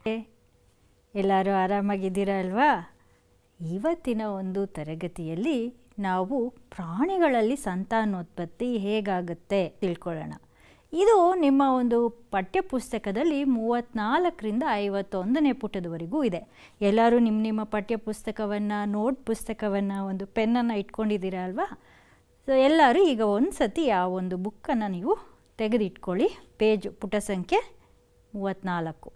ಎಲ್ಲರೂ ಆರಾಮಾಗಿದ್ದೀರಾ ಅಲ್ವಾ ಇವತ್ತಿನ ಒಂದು ತರಗತಿಯಲ್ಲಿ ನಾವು ಪ್ರಾಣಿಗಳಲ್ಲಿ ಸಂತಾನೋತ್ಪತ್ತಿ ಹೇಗಾಗುತ್ತೆ ತಿಳ್ಕೊಳ್ಳೋಣ ಇದು ನಿಮ್ಮ ಒಂದು ಪಠ್ಯಪುಸ್ತಕದಲ್ಲಿ ಮೂವತ್ತ್ನಾಲ್ಕರಿಂದ ಐವತ್ತೊಂದನೇ ಪುಟದವರೆಗೂ ಇದೆ ಎಲ್ಲರೂ ನಿಮ್ಮ ನಿಮ್ಮ ಪಠ್ಯಪುಸ್ತಕವನ್ನು ನೋಟ್ ಪುಸ್ತಕವನ್ನು ಒಂದು ಪೆನ್ನನ್ನು ಇಟ್ಕೊಂಡಿದ್ದೀರಾ ಅಲ್ವಾ ಸೊ ಎಲ್ಲರೂ ಈಗ ಒಂದು ಸತಿ ಆ ಒಂದು ಬುಕ್ಕನ್ನು ನೀವು ತೆಗೆದಿಟ್ಕೊಳ್ಳಿ ಪೇಜ್ ಪುಟ ಸಂಖ್ಯೆ ಮೂವತ್ತ್ನಾಲ್ಕು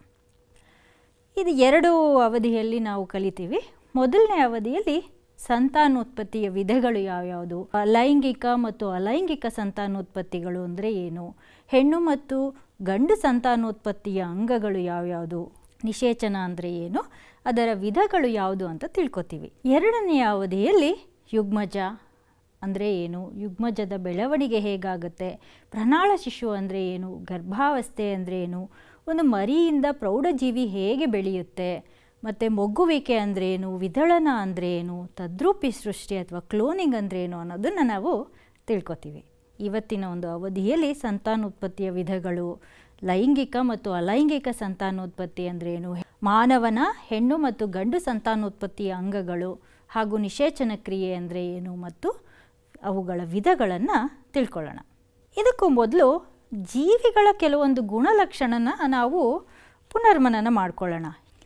ಇದು ಎರಡು ಅವಧಿಯಲ್ಲಿ ನಾವು ಕಲಿತೀವಿ ಮೊದಲನೇ ಅವಧಿಯಲ್ಲಿ ಸಂತಾನೋತ್ಪತ್ತಿಯ ವಿಧಗಳು ಯಾವ್ಯಾವುದು ಲೈಂಗಿಕ ಮತ್ತು ಅಲೈಂಗಿಕ ಸಂತಾನೋತ್ಪತ್ತಿಗಳು ಅಂದರೆ ಏನು ಹೆಣ್ಣು ಮತ್ತು ಗಂಡು ಸಂತಾನೋತ್ಪತ್ತಿಯ ಅಂಗಗಳು ಯಾವ್ಯಾವುದು ನಿಷೇಚನ ಅಂದರೆ ಏನು ಅದರ ವಿಧಗಳು ಯಾವುದು ಅಂತ ತಿಳ್ಕೊತೀವಿ ಎರಡನೆಯ ಅವಧಿಯಲ್ಲಿ ಯುಗ್ಮಜ ಅಂದರೆ ಏನು ಯುಗ್ಮಜದ ಬೆಳವಣಿಗೆ ಹೇಗಾಗುತ್ತೆ ಪ್ರಣಾಳ ಶಿಶು ಅಂದರೆ ಏನು ಗರ್ಭಾವಸ್ಥೆ ಅಂದರೆ ಏನು ಒಂದು ಮರಿಯಿಂದ ಪ್ರೌಢಜೀವಿ ಹೇಗೆ ಬೆಳೆಯುತ್ತೆ ಮತ್ತು ಮೊಗ್ಗುವಿಕೆ ಅಂದರೆ ಏನು ವಿದಳನ ಅಂದರೆ ಏನು ತದ್ರೂಪಿ ಸೃಷ್ಟಿ ಅಥವಾ ಕ್ಲೋನಿಂಗ್ ಅಂದರೆ ಏನು ಅನ್ನೋದನ್ನು ನಾವು ತಿಳ್ಕೊತೀವಿ ಇವತ್ತಿನ ಒಂದು ಅವಧಿಯಲ್ಲಿ ಸಂತಾನೋತ್ಪತ್ತಿಯ ವಿಧಗಳು ಲೈಂಗಿಕ ಮತ್ತು ಅಲೈಂಗಿಕ ಸಂತಾನೋತ್ಪತ್ತಿ ಅಂದರೆ ಏನು ಮಾನವನ ಹೆಣ್ಣು ಮತ್ತು ಗಂಡು ಸಂತಾನೋತ್ಪತ್ತಿಯ ಅಂಗಗಳು ಹಾಗೂ ನಿಷೇಚನ ಕ್ರಿಯೆ ಅಂದರೆ ಏನು ಮತ್ತು ಅವುಗಳ ವಿಧಗಳನ್ನು ತಿಳ್ಕೊಳ್ಳೋಣ ಇದಕ್ಕೂ ಮೊದಲು ಜೀವಿಗಳ ಕೆಲವೊಂದು ಗುಣಲಕ್ಷಣನ ನಾವು ಪುನರ್ಮನನ ಮಾಡಿಕೊಳ್ಳೋಣ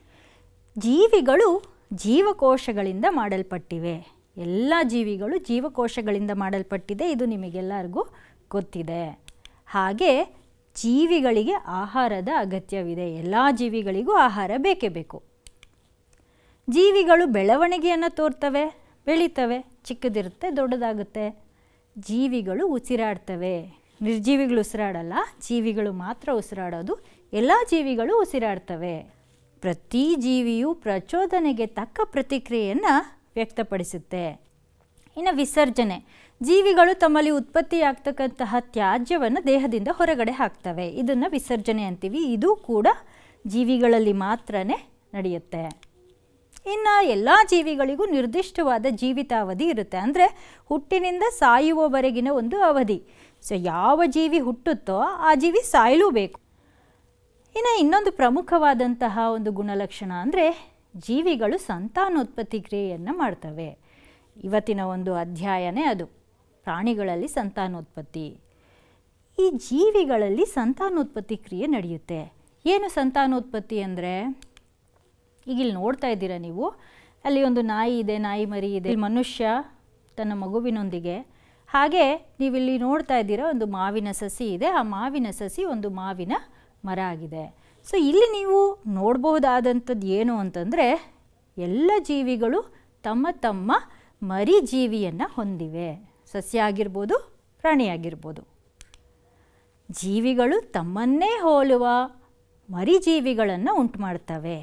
ಜೀವಿಗಳು ಜೀವಕೋಶಗಳಿಂದ ಮಾಡಲ್ಪಟ್ಟಿವೆ ಎಲ್ಲ ಜೀವಿಗಳು ಜೀವಕೋಶಗಳಿಂದ ಮಾಡಲ್ಪಟ್ಟಿದೆ ಇದು ನಿಮಗೆಲ್ಲರಿಗೂ ಗೊತ್ತಿದೆ ಹಾಗೆ ಜೀವಿಗಳಿಗೆ ಆಹಾರದ ಅಗತ್ಯವಿದೆ ಎಲ್ಲ ಜೀವಿಗಳಿಗೂ ಆಹಾರ ಬೇಕೇ ಬೇಕು ಜೀವಿಗಳು ಬೆಳವಣಿಗೆಯನ್ನು ತೋರ್ತವೆ ಬೆಳೀತವೆ ಚಿಕ್ಕದಿರುತ್ತೆ ದೊಡ್ಡದಾಗುತ್ತೆ ಜೀವಿಗಳು ಉಸಿರಾಡ್ತವೆ ನಿರ್ಜೀವಿಗಳು ಉಸಿರಾಡಲ್ಲ ಜೀವಿಗಳು ಮಾತ್ರ ಉಸಿರಾಡೋದು ಎಲ್ಲ ಜೀವಿಗಳು ಉಸಿರಾಡ್ತವೆ ಪ್ರತಿ ಜೀವಿಯು ಪ್ರಚೋದನೆಗೆ ತಕ್ಕ ಪ್ರತಿಕ್ರಿಯೆಯನ್ನು ವ್ಯಕ್ತಪಡಿಸುತ್ತೆ ಇನ್ನು ವಿಸರ್ಜನೆ ಜೀವಿಗಳು ತಮ್ಮಲ್ಲಿ ಉತ್ಪತ್ತಿಯಾಗ್ತಕ್ಕಂತಹ ತ್ಯಾಜ್ಯವನ್ನು ದೇಹದಿಂದ ಹೊರಗಡೆ ಹಾಕ್ತವೆ ಇದನ್ನು ವಿಸರ್ಜನೆ ಅಂತೀವಿ ಇದು ಕೂಡ ಜೀವಿಗಳಲ್ಲಿ ಮಾತ್ರ ನಡೆಯುತ್ತೆ ಇನ್ನು ಎಲ್ಲ ಜೀವಿಗಳಿಗೂ ನಿರ್ದಿಷ್ಟವಾದ ಜೀವಿತಾವಧಿ ಇರುತ್ತೆ ಅಂದರೆ ಹುಟ್ಟಿನಿಂದ ಸಾಯುವವರೆಗಿನ ಒಂದು ಅವಧಿ ಸೊ ಯಾವ ಜೀವಿ ಹುಟ್ಟುತ್ತೋ ಆ ಜೀವಿ ಸಾಯಲೂಬೇಕು ಇನ್ನು ಇನ್ನೊಂದು ಪ್ರಮುಖವಾದಂತಹ ಒಂದು ಗುಣಲಕ್ಷಣ ಅಂದರೆ ಜೀವಿಗಳು ಸಂತಾನೋತ್ಪತ್ತಿ ಕ್ರಿಯೆಯನ್ನು ಮಾಡ್ತವೆ ಇವತ್ತಿನ ಒಂದು ಅಧ್ಯಾಯನೇ ಅದು ಪ್ರಾಣಿಗಳಲ್ಲಿ ಸಂತಾನೋತ್ಪತ್ತಿ ಈ ಜೀವಿಗಳಲ್ಲಿ ಸಂತಾನೋತ್ಪತ್ತಿ ಕ್ರಿಯೆ ನಡೆಯುತ್ತೆ ಏನು ಸಂತಾನೋತ್ಪತ್ತಿ ಅಂದರೆ ಈಗ ಇಲ್ಲಿ ನೋಡ್ತಾ ಇದ್ದೀರಾ ನೀವು ಅಲ್ಲಿ ಒಂದು ನಾಯಿ ಇದೆ ನಾಯಿ ಮರಿ ಇದೆ ಇಲ್ಲಿ ಮನುಷ್ಯ ತನ್ನ ಮಗುವಿನೊಂದಿಗೆ ಹಾಗೆ ನೀವಿಲ್ಲಿ ನೋಡ್ತಾ ಇದ್ದೀರಾ ಒಂದು ಮಾವಿನ ಸಸಿ ಇದೆ ಆ ಮಾವಿನ ಸಸಿ ಒಂದು ಮಾವಿನ ಮರ ಆಗಿದೆ ಸೊ ಇಲ್ಲಿ ನೀವು ನೋಡಬಹುದಾದಂಥದ್ದು ಏನು ಅಂತಂದರೆ ಎಲ್ಲ ಜೀವಿಗಳು ತಮ್ಮ ತಮ್ಮ ಮರಿ ಜೀವಿಯನ್ನು ಹೊಂದಿವೆ ಸಸ್ಯ ಆಗಿರ್ಬೋದು ಪ್ರಾಣಿ ಆಗಿರ್ಬೋದು ಜೀವಿಗಳು ತಮ್ಮನ್ನೇ ಹೋಲುವ ಮರಿಜೀವಿಗಳನ್ನು ಉಂಟು ಮಾಡ್ತವೆ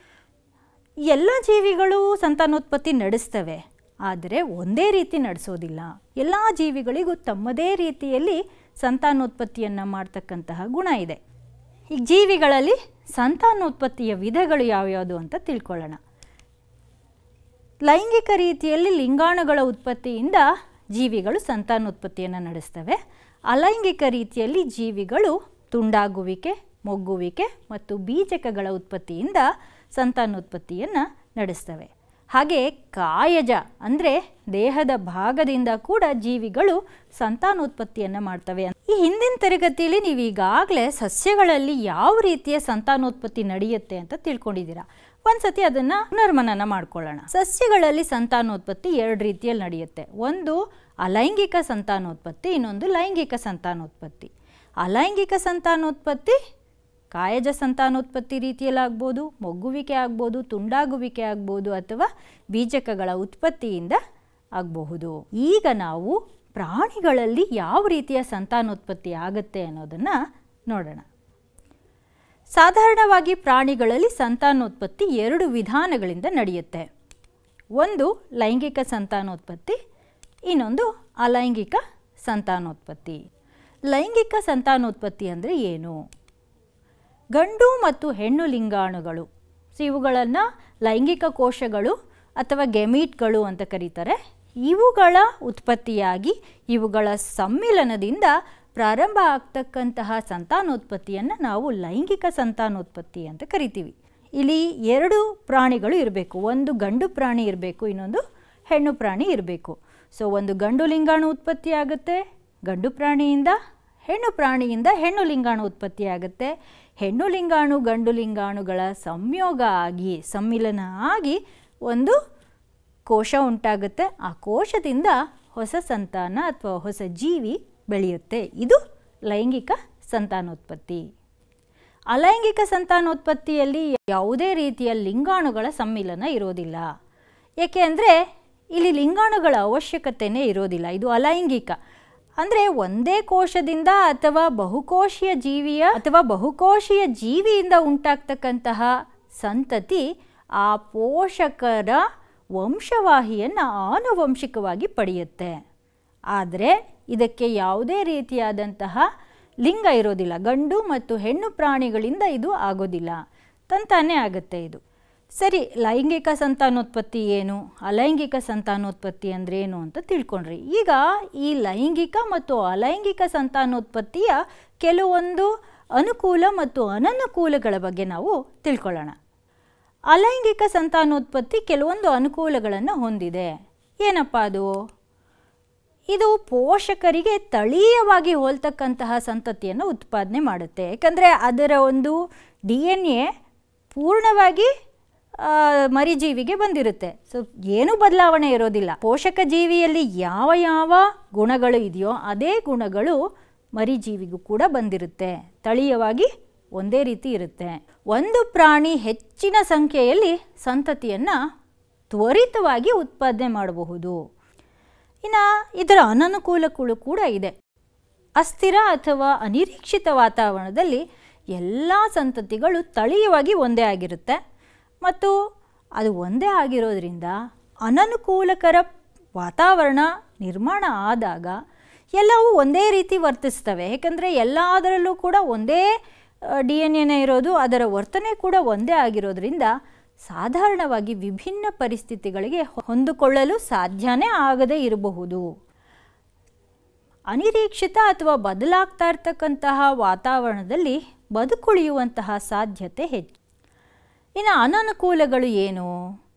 ಎಲ್ಲ ಜೀವಿಗಳು ಸಂತಾನೋತ್ಪತ್ತಿ ನಡೆಸ್ತವೆ ಆದರೆ ಒಂದೇ ರೀತಿ ನಡೆಸೋದಿಲ್ಲ ಎಲ್ಲ ಜೀವಿಗಳಿಗೂ ತಮ್ಮದೇ ರೀತಿಯಲ್ಲಿ ಸಂತಾನೋತ್ಪತ್ತಿಯನ್ನು ಮಾಡ್ತಕ್ಕಂತಹ ಗುಣ ಇದೆ ಈ ಜೀವಿಗಳಲ್ಲಿ ಸಂತಾನೋತ್ಪತ್ತಿಯ ವಿಧಗಳು ಯಾವ್ಯಾವುದು ಅಂತ ತಿಳ್ಕೊಳ್ಳೋಣ ಲೈಂಗಿಕ ರೀತಿಯಲ್ಲಿ ಲಿಂಗಾಣುಗಳ ಉತ್ಪತ್ತಿಯಿಂದ ಜೀವಿಗಳು ಸಂತಾನೋತ್ಪತ್ತಿಯನ್ನು ನಡೆಸ್ತವೆ ಅಲೈಂಗಿಕ ರೀತಿಯಲ್ಲಿ ಜೀವಿಗಳು ತುಂಡಾಗುವಿಕೆ ಮೊಗ್ಗುವಿಕೆ ಮತ್ತು ಬೀಜಕಗಳ ಉತ್ಪತ್ತಿಯಿಂದ ಸಂತಾನೋತ್ಪತ್ತಿಯನ್ನು ನಡೆಸ್ತವೆ ಹಾಗೆ ಕಾಯಜ ಅಂದರೆ ದೇಹದ ಭಾಗದಿಂದ ಕೂಡ ಜೀವಿಗಳು ಸಂತಾನೋತ್ಪತ್ತಿಯನ್ನು ಮಾಡ್ತವೆ ಈ ಹಿಂದಿನ ತರಗತಿಯಲ್ಲಿ ನೀವು ಈಗಾಗಲೇ ಸಸ್ಯಗಳಲ್ಲಿ ಯಾವ ರೀತಿಯ ಸಂತಾನೋತ್ಪತ್ತಿ ನಡೆಯುತ್ತೆ ಅಂತ ತಿಳ್ಕೊಂಡಿದ್ದೀರಾ ಒಂದ್ಸತಿ ಅದನ್ನು ಪುನರ್ಮನನ ಮಾಡ್ಕೊಳ್ಳೋಣ ಸಸ್ಯಗಳಲ್ಲಿ ಸಂತಾನೋತ್ಪತ್ತಿ ಎರಡು ರೀತಿಯಲ್ಲಿ ನಡೆಯುತ್ತೆ ಒಂದು ಅಲೈಂಗಿಕ ಸಂತಾನೋತ್ಪತ್ತಿ ಇನ್ನೊಂದು ಲೈಂಗಿಕ ಸಂತಾನೋತ್ಪತ್ತಿ ಅಲೈಂಗಿಕ ಸಂತಾನೋತ್ಪತ್ತಿ ಕಾಯಜ ಸಂತಾನೋತ್ಪತ್ತಿ ರೀತಿಯಲ್ಲಿ ಆಗ್ಬೋದು ಮೊಗ್ಗುವಿಕೆ ಆಗ್ಬೋದು ತುಂಡಾಗುವಿಕೆ ಆಗ್ಬೋದು ಅಥವಾ ಬೀಜಕಗಳ ಉತ್ಪತ್ತಿಯಿಂದ ಆಗಬಹುದು ಈಗ ನಾವು ಪ್ರಾಣಿಗಳಲ್ಲಿ ಯಾವ ರೀತಿಯ ಸಂತಾನೋತ್ಪತ್ತಿ ಆಗುತ್ತೆ ಅನ್ನೋದನ್ನು ನೋಡೋಣ ಸಾಧಾರಣವಾಗಿ ಪ್ರಾಣಿಗಳಲ್ಲಿ ಸಂತಾನೋತ್ಪತ್ತಿ ಎರಡು ವಿಧಾನಗಳಿಂದ ನಡೆಯುತ್ತೆ ಒಂದು ಲೈಂಗಿಕ ಸಂತಾನೋತ್ಪತ್ತಿ ಇನ್ನೊಂದು ಅಲೈಂಗಿಕ ಸಂತಾನೋತ್ಪತ್ತಿ ಲೈಂಗಿಕ ಸಂತಾನೋತ್ಪತ್ತಿ ಅಂದರೆ ಏನು ಗಂಡು ಮತ್ತು ಹೆಣ್ಣು ಲಿಂಗಾಣುಗಳು ಸೊ ಇವುಗಳನ್ನು ಲೈಂಗಿಕ ಕೋಶಗಳು ಅಥವಾ ಗೆಮೀಟ್ಗಳು ಅಂತ ಕರೀತಾರೆ ಇವುಗಳ ಉತ್ಪತ್ತಿಯಾಗಿ ಇವುಗಳ ಸಮ್ಮಿಲನದಿಂದ ಪ್ರಾರಂಭ ಆಗ್ತಕ್ಕಂತಹ ಸಂತಾನೋತ್ಪತ್ತಿಯನ್ನು ನಾವು ಲೈಂಗಿಕ ಸಂತಾನೋತ್ಪತ್ತಿ ಅಂತ ಕರಿತೀವಿ ಇಲ್ಲಿ ಎರಡು ಪ್ರಾಣಿಗಳು ಇರಬೇಕು ಒಂದು ಗಂಡು ಪ್ರಾಣಿ ಇರಬೇಕು ಇನ್ನೊಂದು ಹೆಣ್ಣು ಪ್ರಾಣಿ ಇರಬೇಕು ಸೊ ಒಂದು ಗಂಡು ಲಿಂಗಾಣು ಉತ್ಪತ್ತಿ ಆಗುತ್ತೆ ಗಂಡು ಪ್ರಾಣಿಯಿಂದ ಹೆಣ್ಣು ಪ್ರಾಣಿಯಿಂದ ಹೆಣ್ಣು ಲಿಂಗಾಣು ಉತ್ಪತ್ತಿ ಆಗುತ್ತೆ ಹೆಣ್ಣು ಲಿಂಗಾಣು ಗಂಡು ಲಿಂಗಾಣುಗಳ ಸಂಯೋಗ ಆಗಿ ಸಮ್ಮಿಲನ ಆಗಿ ಒಂದು ಕೋಶ ಉಂಟಾಗುತ್ತೆ ಆ ಕೋಶದಿಂದ ಹೊಸ ಸಂತಾನ ಅಥವಾ ಹೊಸ ಜೀವಿ ಬೆಳೆಯುತ್ತೆ ಇದು ಲೈಂಗಿಕ ಸಂತಾನೋತ್ಪತ್ತಿ ಅಲೈಂಗಿಕ ಸಂತಾನೋತ್ಪತ್ತಿಯಲ್ಲಿ ಯಾವುದೇ ರೀತಿಯ ಲಿಂಗಾಣುಗಳ ಸಮ್ಮಿಲನ ಇರೋದಿಲ್ಲ ಏಕೆ ಅಂದರೆ ಇಲ್ಲಿ ಲಿಂಗಾಣುಗಳ ಅವಶ್ಯಕತೆಯೇ ಇರೋದಿಲ್ಲ ಇದು ಅಲೈಂಗಿಕ ಅಂದರೆ ಒಂದೇ ಕೋಶದಿಂದ ಅಥವಾ ಬಹುಕೋಶೀಯ ಜೀವಿಯ ಅಥವಾ ಬಹುಕೋಶೀಯ ಜೀವಿಯಿಂದ ಉಂಟಾಗ್ತಕ್ಕಂತಹ ಸಂತತಿ ಆ ಪೋಷಕರ ವಂಶವಾಹಿಯನ್ನು ಆನುವಂಶಿಕವಾಗಿ ಪಡೆಯುತ್ತೆ ಆದರೆ ಇದಕ್ಕೆ ಯಾವುದೇ ರೀತಿಯಾದಂತಹ ಲಿಂಗ ಇರೋದಿಲ್ಲ ಗಂಡು ಮತ್ತು ಹೆಣ್ಣು ಪ್ರಾಣಿಗಳಿಂದ ಇದು ಆಗೋದಿಲ್ಲ ತಂತಾನೇ ಆಗುತ್ತೆ ಇದು ಸರಿ ಲೈಂಗಿಕ ಸಂತಾನೋತ್ಪತ್ತಿ ಏನು ಅಲೈಂಗಿಕ ಸಂತಾನೋತ್ಪತ್ತಿ ಅಂದರೆ ಏನು ಅಂತ ತಿಳ್ಕೊಂಡ್ರಿ ಈಗ ಈ ಲೈಂಗಿಕ ಮತ್ತು ಅಲೈಂಗಿಕ ಸಂತಾನೋತ್ಪತ್ತಿಯ ಕೆಲವೊಂದು ಅನುಕೂಲ ಮತ್ತು ಅನನುಕೂಲಗಳ ಬಗ್ಗೆ ನಾವು ತಿಳ್ಕೊಳ್ಳೋಣ ಅಲೈಂಗಿಕ ಸಂತಾನೋತ್ಪತ್ತಿ ಕೆಲವೊಂದು ಅನುಕೂಲಗಳನ್ನು ಹೊಂದಿದೆ ಏನಪ್ಪ ಅದು ಇದು ಪೋಷಕರಿಗೆ ತಳೀಯವಾಗಿ ಹೋಲ್ತಕ್ಕಂತಹ ಸಂತತಿಯನ್ನು ಉತ್ಪಾದನೆ ಮಾಡುತ್ತೆ ಯಾಕಂದರೆ ಅದರ ಒಂದು ಡಿ ಎನ್ ಎ ಪೂರ್ಣವಾಗಿ ಆ, ಮರಿಜೀವಿಗೆ ಬಂದಿರುತ್ತೆ ಸೊ ಏನೂ ಬದಲಾವಣೆ ಇರೋದಿಲ್ಲ ಪೋಷಕ ಜೀವಿಯಲ್ಲಿ ಯಾವ ಯಾವ ಗುಣಗಳು ಇದೆಯೋ ಅದೇ ಗುಣಗಳು ಮರಿಜೀವಿಗೂ ಕೂಡ ಬಂದಿರುತ್ತೆ ತಳೀಯವಾಗಿ ಒಂದೇ ರೀತಿ ಇರುತ್ತೆ ಒಂದು ಪ್ರಾಣಿ ಹೆಚ್ಚಿನ ಸಂಖ್ಯೆಯಲ್ಲಿ ಸಂತತಿಯನ್ನು ತ್ವರಿತವಾಗಿ ಉತ್ಪಾದನೆ ಮಾಡಬಹುದು ಇನ್ನು ಇದರ ಅನನುಕೂಲಗಳು ಕೂಡ ಇದೆ ಅಸ್ಥಿರ ಅಥವಾ ಅನಿರೀಕ್ಷಿತ ವಾತಾವರಣದಲ್ಲಿ ಎಲ್ಲ ಸಂತತಿಗಳು ತಳೀಯವಾಗಿ ಒಂದೇ ಆಗಿರುತ್ತೆ ಮತ್ತು ಅದು ಒಂದೇ ಆಗಿರೋದ್ರಿಂದ ಅನನುಕೂಲಕರ ವಾತಾವರಣ ನಿರ್ಮಾಣ ಆದಾಗ ಎಲ್ಲವೂ ಒಂದೇ ರೀತಿ ವರ್ತಿಸ್ತವೆ ಏಕೆಂದರೆ ಎಲ್ಲದರಲ್ಲೂ ಕೂಡ ಒಂದೇ ಡಿ ಎನ್ ಎನೇ ಇರೋದು ಅದರ ವರ್ತನೆ ಕೂಡ ಒಂದೇ ಆಗಿರೋದ್ರಿಂದ ಸಾಧಾರಣವಾಗಿ ವಿಭಿನ್ನ ಪರಿಸ್ಥಿತಿಗಳಿಗೆ ಹೊಂದಿಕೊಳ್ಳಲು ಸಾಧ್ಯನೇ ಆಗದೇ ಇರಬಹುದು ಅನಿರೀಕ್ಷಿತ ಅಥವಾ ಬದಲಾಗ್ತಾ ಇರ್ತಕ್ಕಂತಹ ವಾತಾವರಣದಲ್ಲಿ ಬದುಕುಳಿಯುವಂತಹ ಸಾಧ್ಯತೆ ಹೆಚ್ಚು ಇನ್ನು ಅನನುಕೂಲಗಳು ಏನು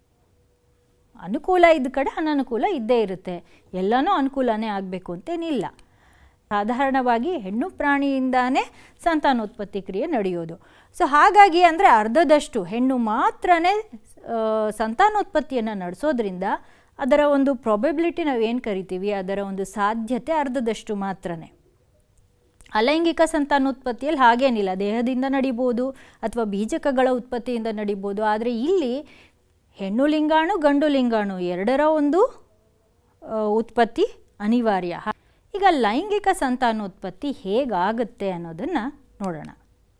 ಅನುಕೂಲ ಇದ್ದ ಕಡೆ ಅನನುಕೂಲ ಇದ್ದೇ ಇರುತ್ತೆ ಎಲ್ಲನೂ ಅನುಕೂಲನೇ ಆಗಬೇಕು ಅಂತೇನಿಲ್ಲ ಸಾಧಾರಣವಾಗಿ ಹೆಣ್ಣು ಪ್ರಾಣಿಯಿಂದಾನೇ ಸಂತಾನೋತ್ಪತ್ತಿ ಕ್ರಿಯೆ ನಡೆಯೋದು ಸೊ ಹಾಗಾಗಿ ಅಂದರೆ ಅರ್ಧದಷ್ಟು ಹೆಣ್ಣು ಮಾತ್ರನೇ ಆ, ಸಂತಾನೋತ್ಪತ್ತಿಯನ್ನು ನಡೆಸೋದ್ರಿಂದ ಅದರ ಒಂದು ಪ್ರಾಬಬಿಲಿಟಿ ನಾವು ಏನು ಕರಿತೀವಿ ಅದರ ಒಂದು ಸಾಧ್ಯತೆ ಅರ್ಧದಷ್ಟು ಮಾತ್ರನೇ ಅಲೈಂಗಿಕ ಸಂತಾನೋತ್ಪತ್ತಿಯಲ್ಲಿ ಹಾಗೇನಿಲ್ಲ ದೇಹದಿಂದ ನಡಿಬೋದು ಅಥವಾ ಬೀಜಕಗಳ ಉತ್ಪತ್ತಿಯಿಂದ ನಡಿಬೋದು ಆದರೆ ಇಲ್ಲಿ ಹೆಣ್ಣು ಲಿಂಗಾಣು ಗಂಡು ಲಿಂಗಾಣು ಎರಡರ ಒಂದು ಆ, ಉತ್ಪತ್ತಿ ಅನಿವಾರ್ಯ ಈಗ ಲೈಂಗಿಕ ಸಂತಾನೋತ್ಪತ್ತಿ ಹೇಗಾಗುತ್ತೆ ಅನ್ನೋದನ್ನು ನೋಡೋಣ